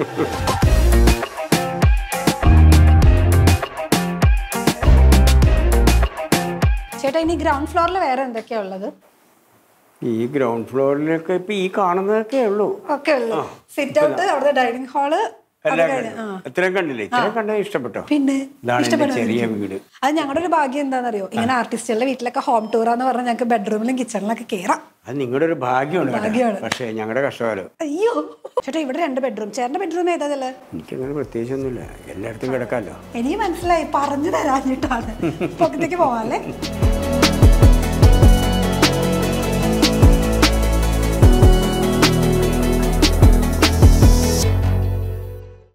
ചേട്ടാ ഇനി ഗ്രൗണ്ട് ഫ്ലോറിൽ വേറെ എന്തൊക്കെയാ ഉള്ളത് ഈ ഗ്രൗണ്ട് ഫ്ലോറിലൊക്കെ ഇപ്പൊ ഈ കാണുന്നതൊക്കെ ഉള്ളൂ ഒക്കെ ഉള്ളു സിറ്റ് ഔട്ട് അവിടുത്തെ ഡൈനിങ് ഹാള് എല്ലാം കണ്ടു. ഇത്രയും കണ്ടില്ലേ ഇത്രയും കണ്ടത് ഇഷ്ടപ്പെട്ടോ പിന്നെ ഇതാണ് എന്റെ ഇഷ്ടപ്പെടുന്നു ചെറിയ വീട് അത് ഞങ്ങളുടെ ഒരു ഭാഗ്യം എന്താണെന്നറിയോ ഇങ്ങനെ ആർട്ടിസ്റ്റുകളുടെ വീട്ടിലൊക്കെ ഹോം ടൂറാന്ന് പറഞ്ഞാൽ ഞങ്ങൾക്ക് ബെഡ്റൂമിലും കിച്ചണിലൊക്കെ കയറാം അത് നിങ്ങളുടെ ഒരു ഭാഗ്യമാണ് കേട്ടോ. ഭാഗ്യമാണ്. പക്ഷേ ഞങ്ങളുടെ കഷ്ടകാലം അയ്യോ ചേട്ടാ ഇവിടെ രണ്ട് ബെഡ്റൂം ചേട്ടന്റെ ബെഡ്റൂം ഏതാതല്ലേ എനിക്കങ്ങനെ പ്രത്യേകിച്ചൊന്നുമില്ല എല്ലായിടത്തും കിടക്കാമല്ലോ എനിക്ക് മനസ്സിലായി പറഞ്ഞു തരാഞ്ഞിട്ടാണ് പൊക്കത്തേക്ക് പോവാല്ലേ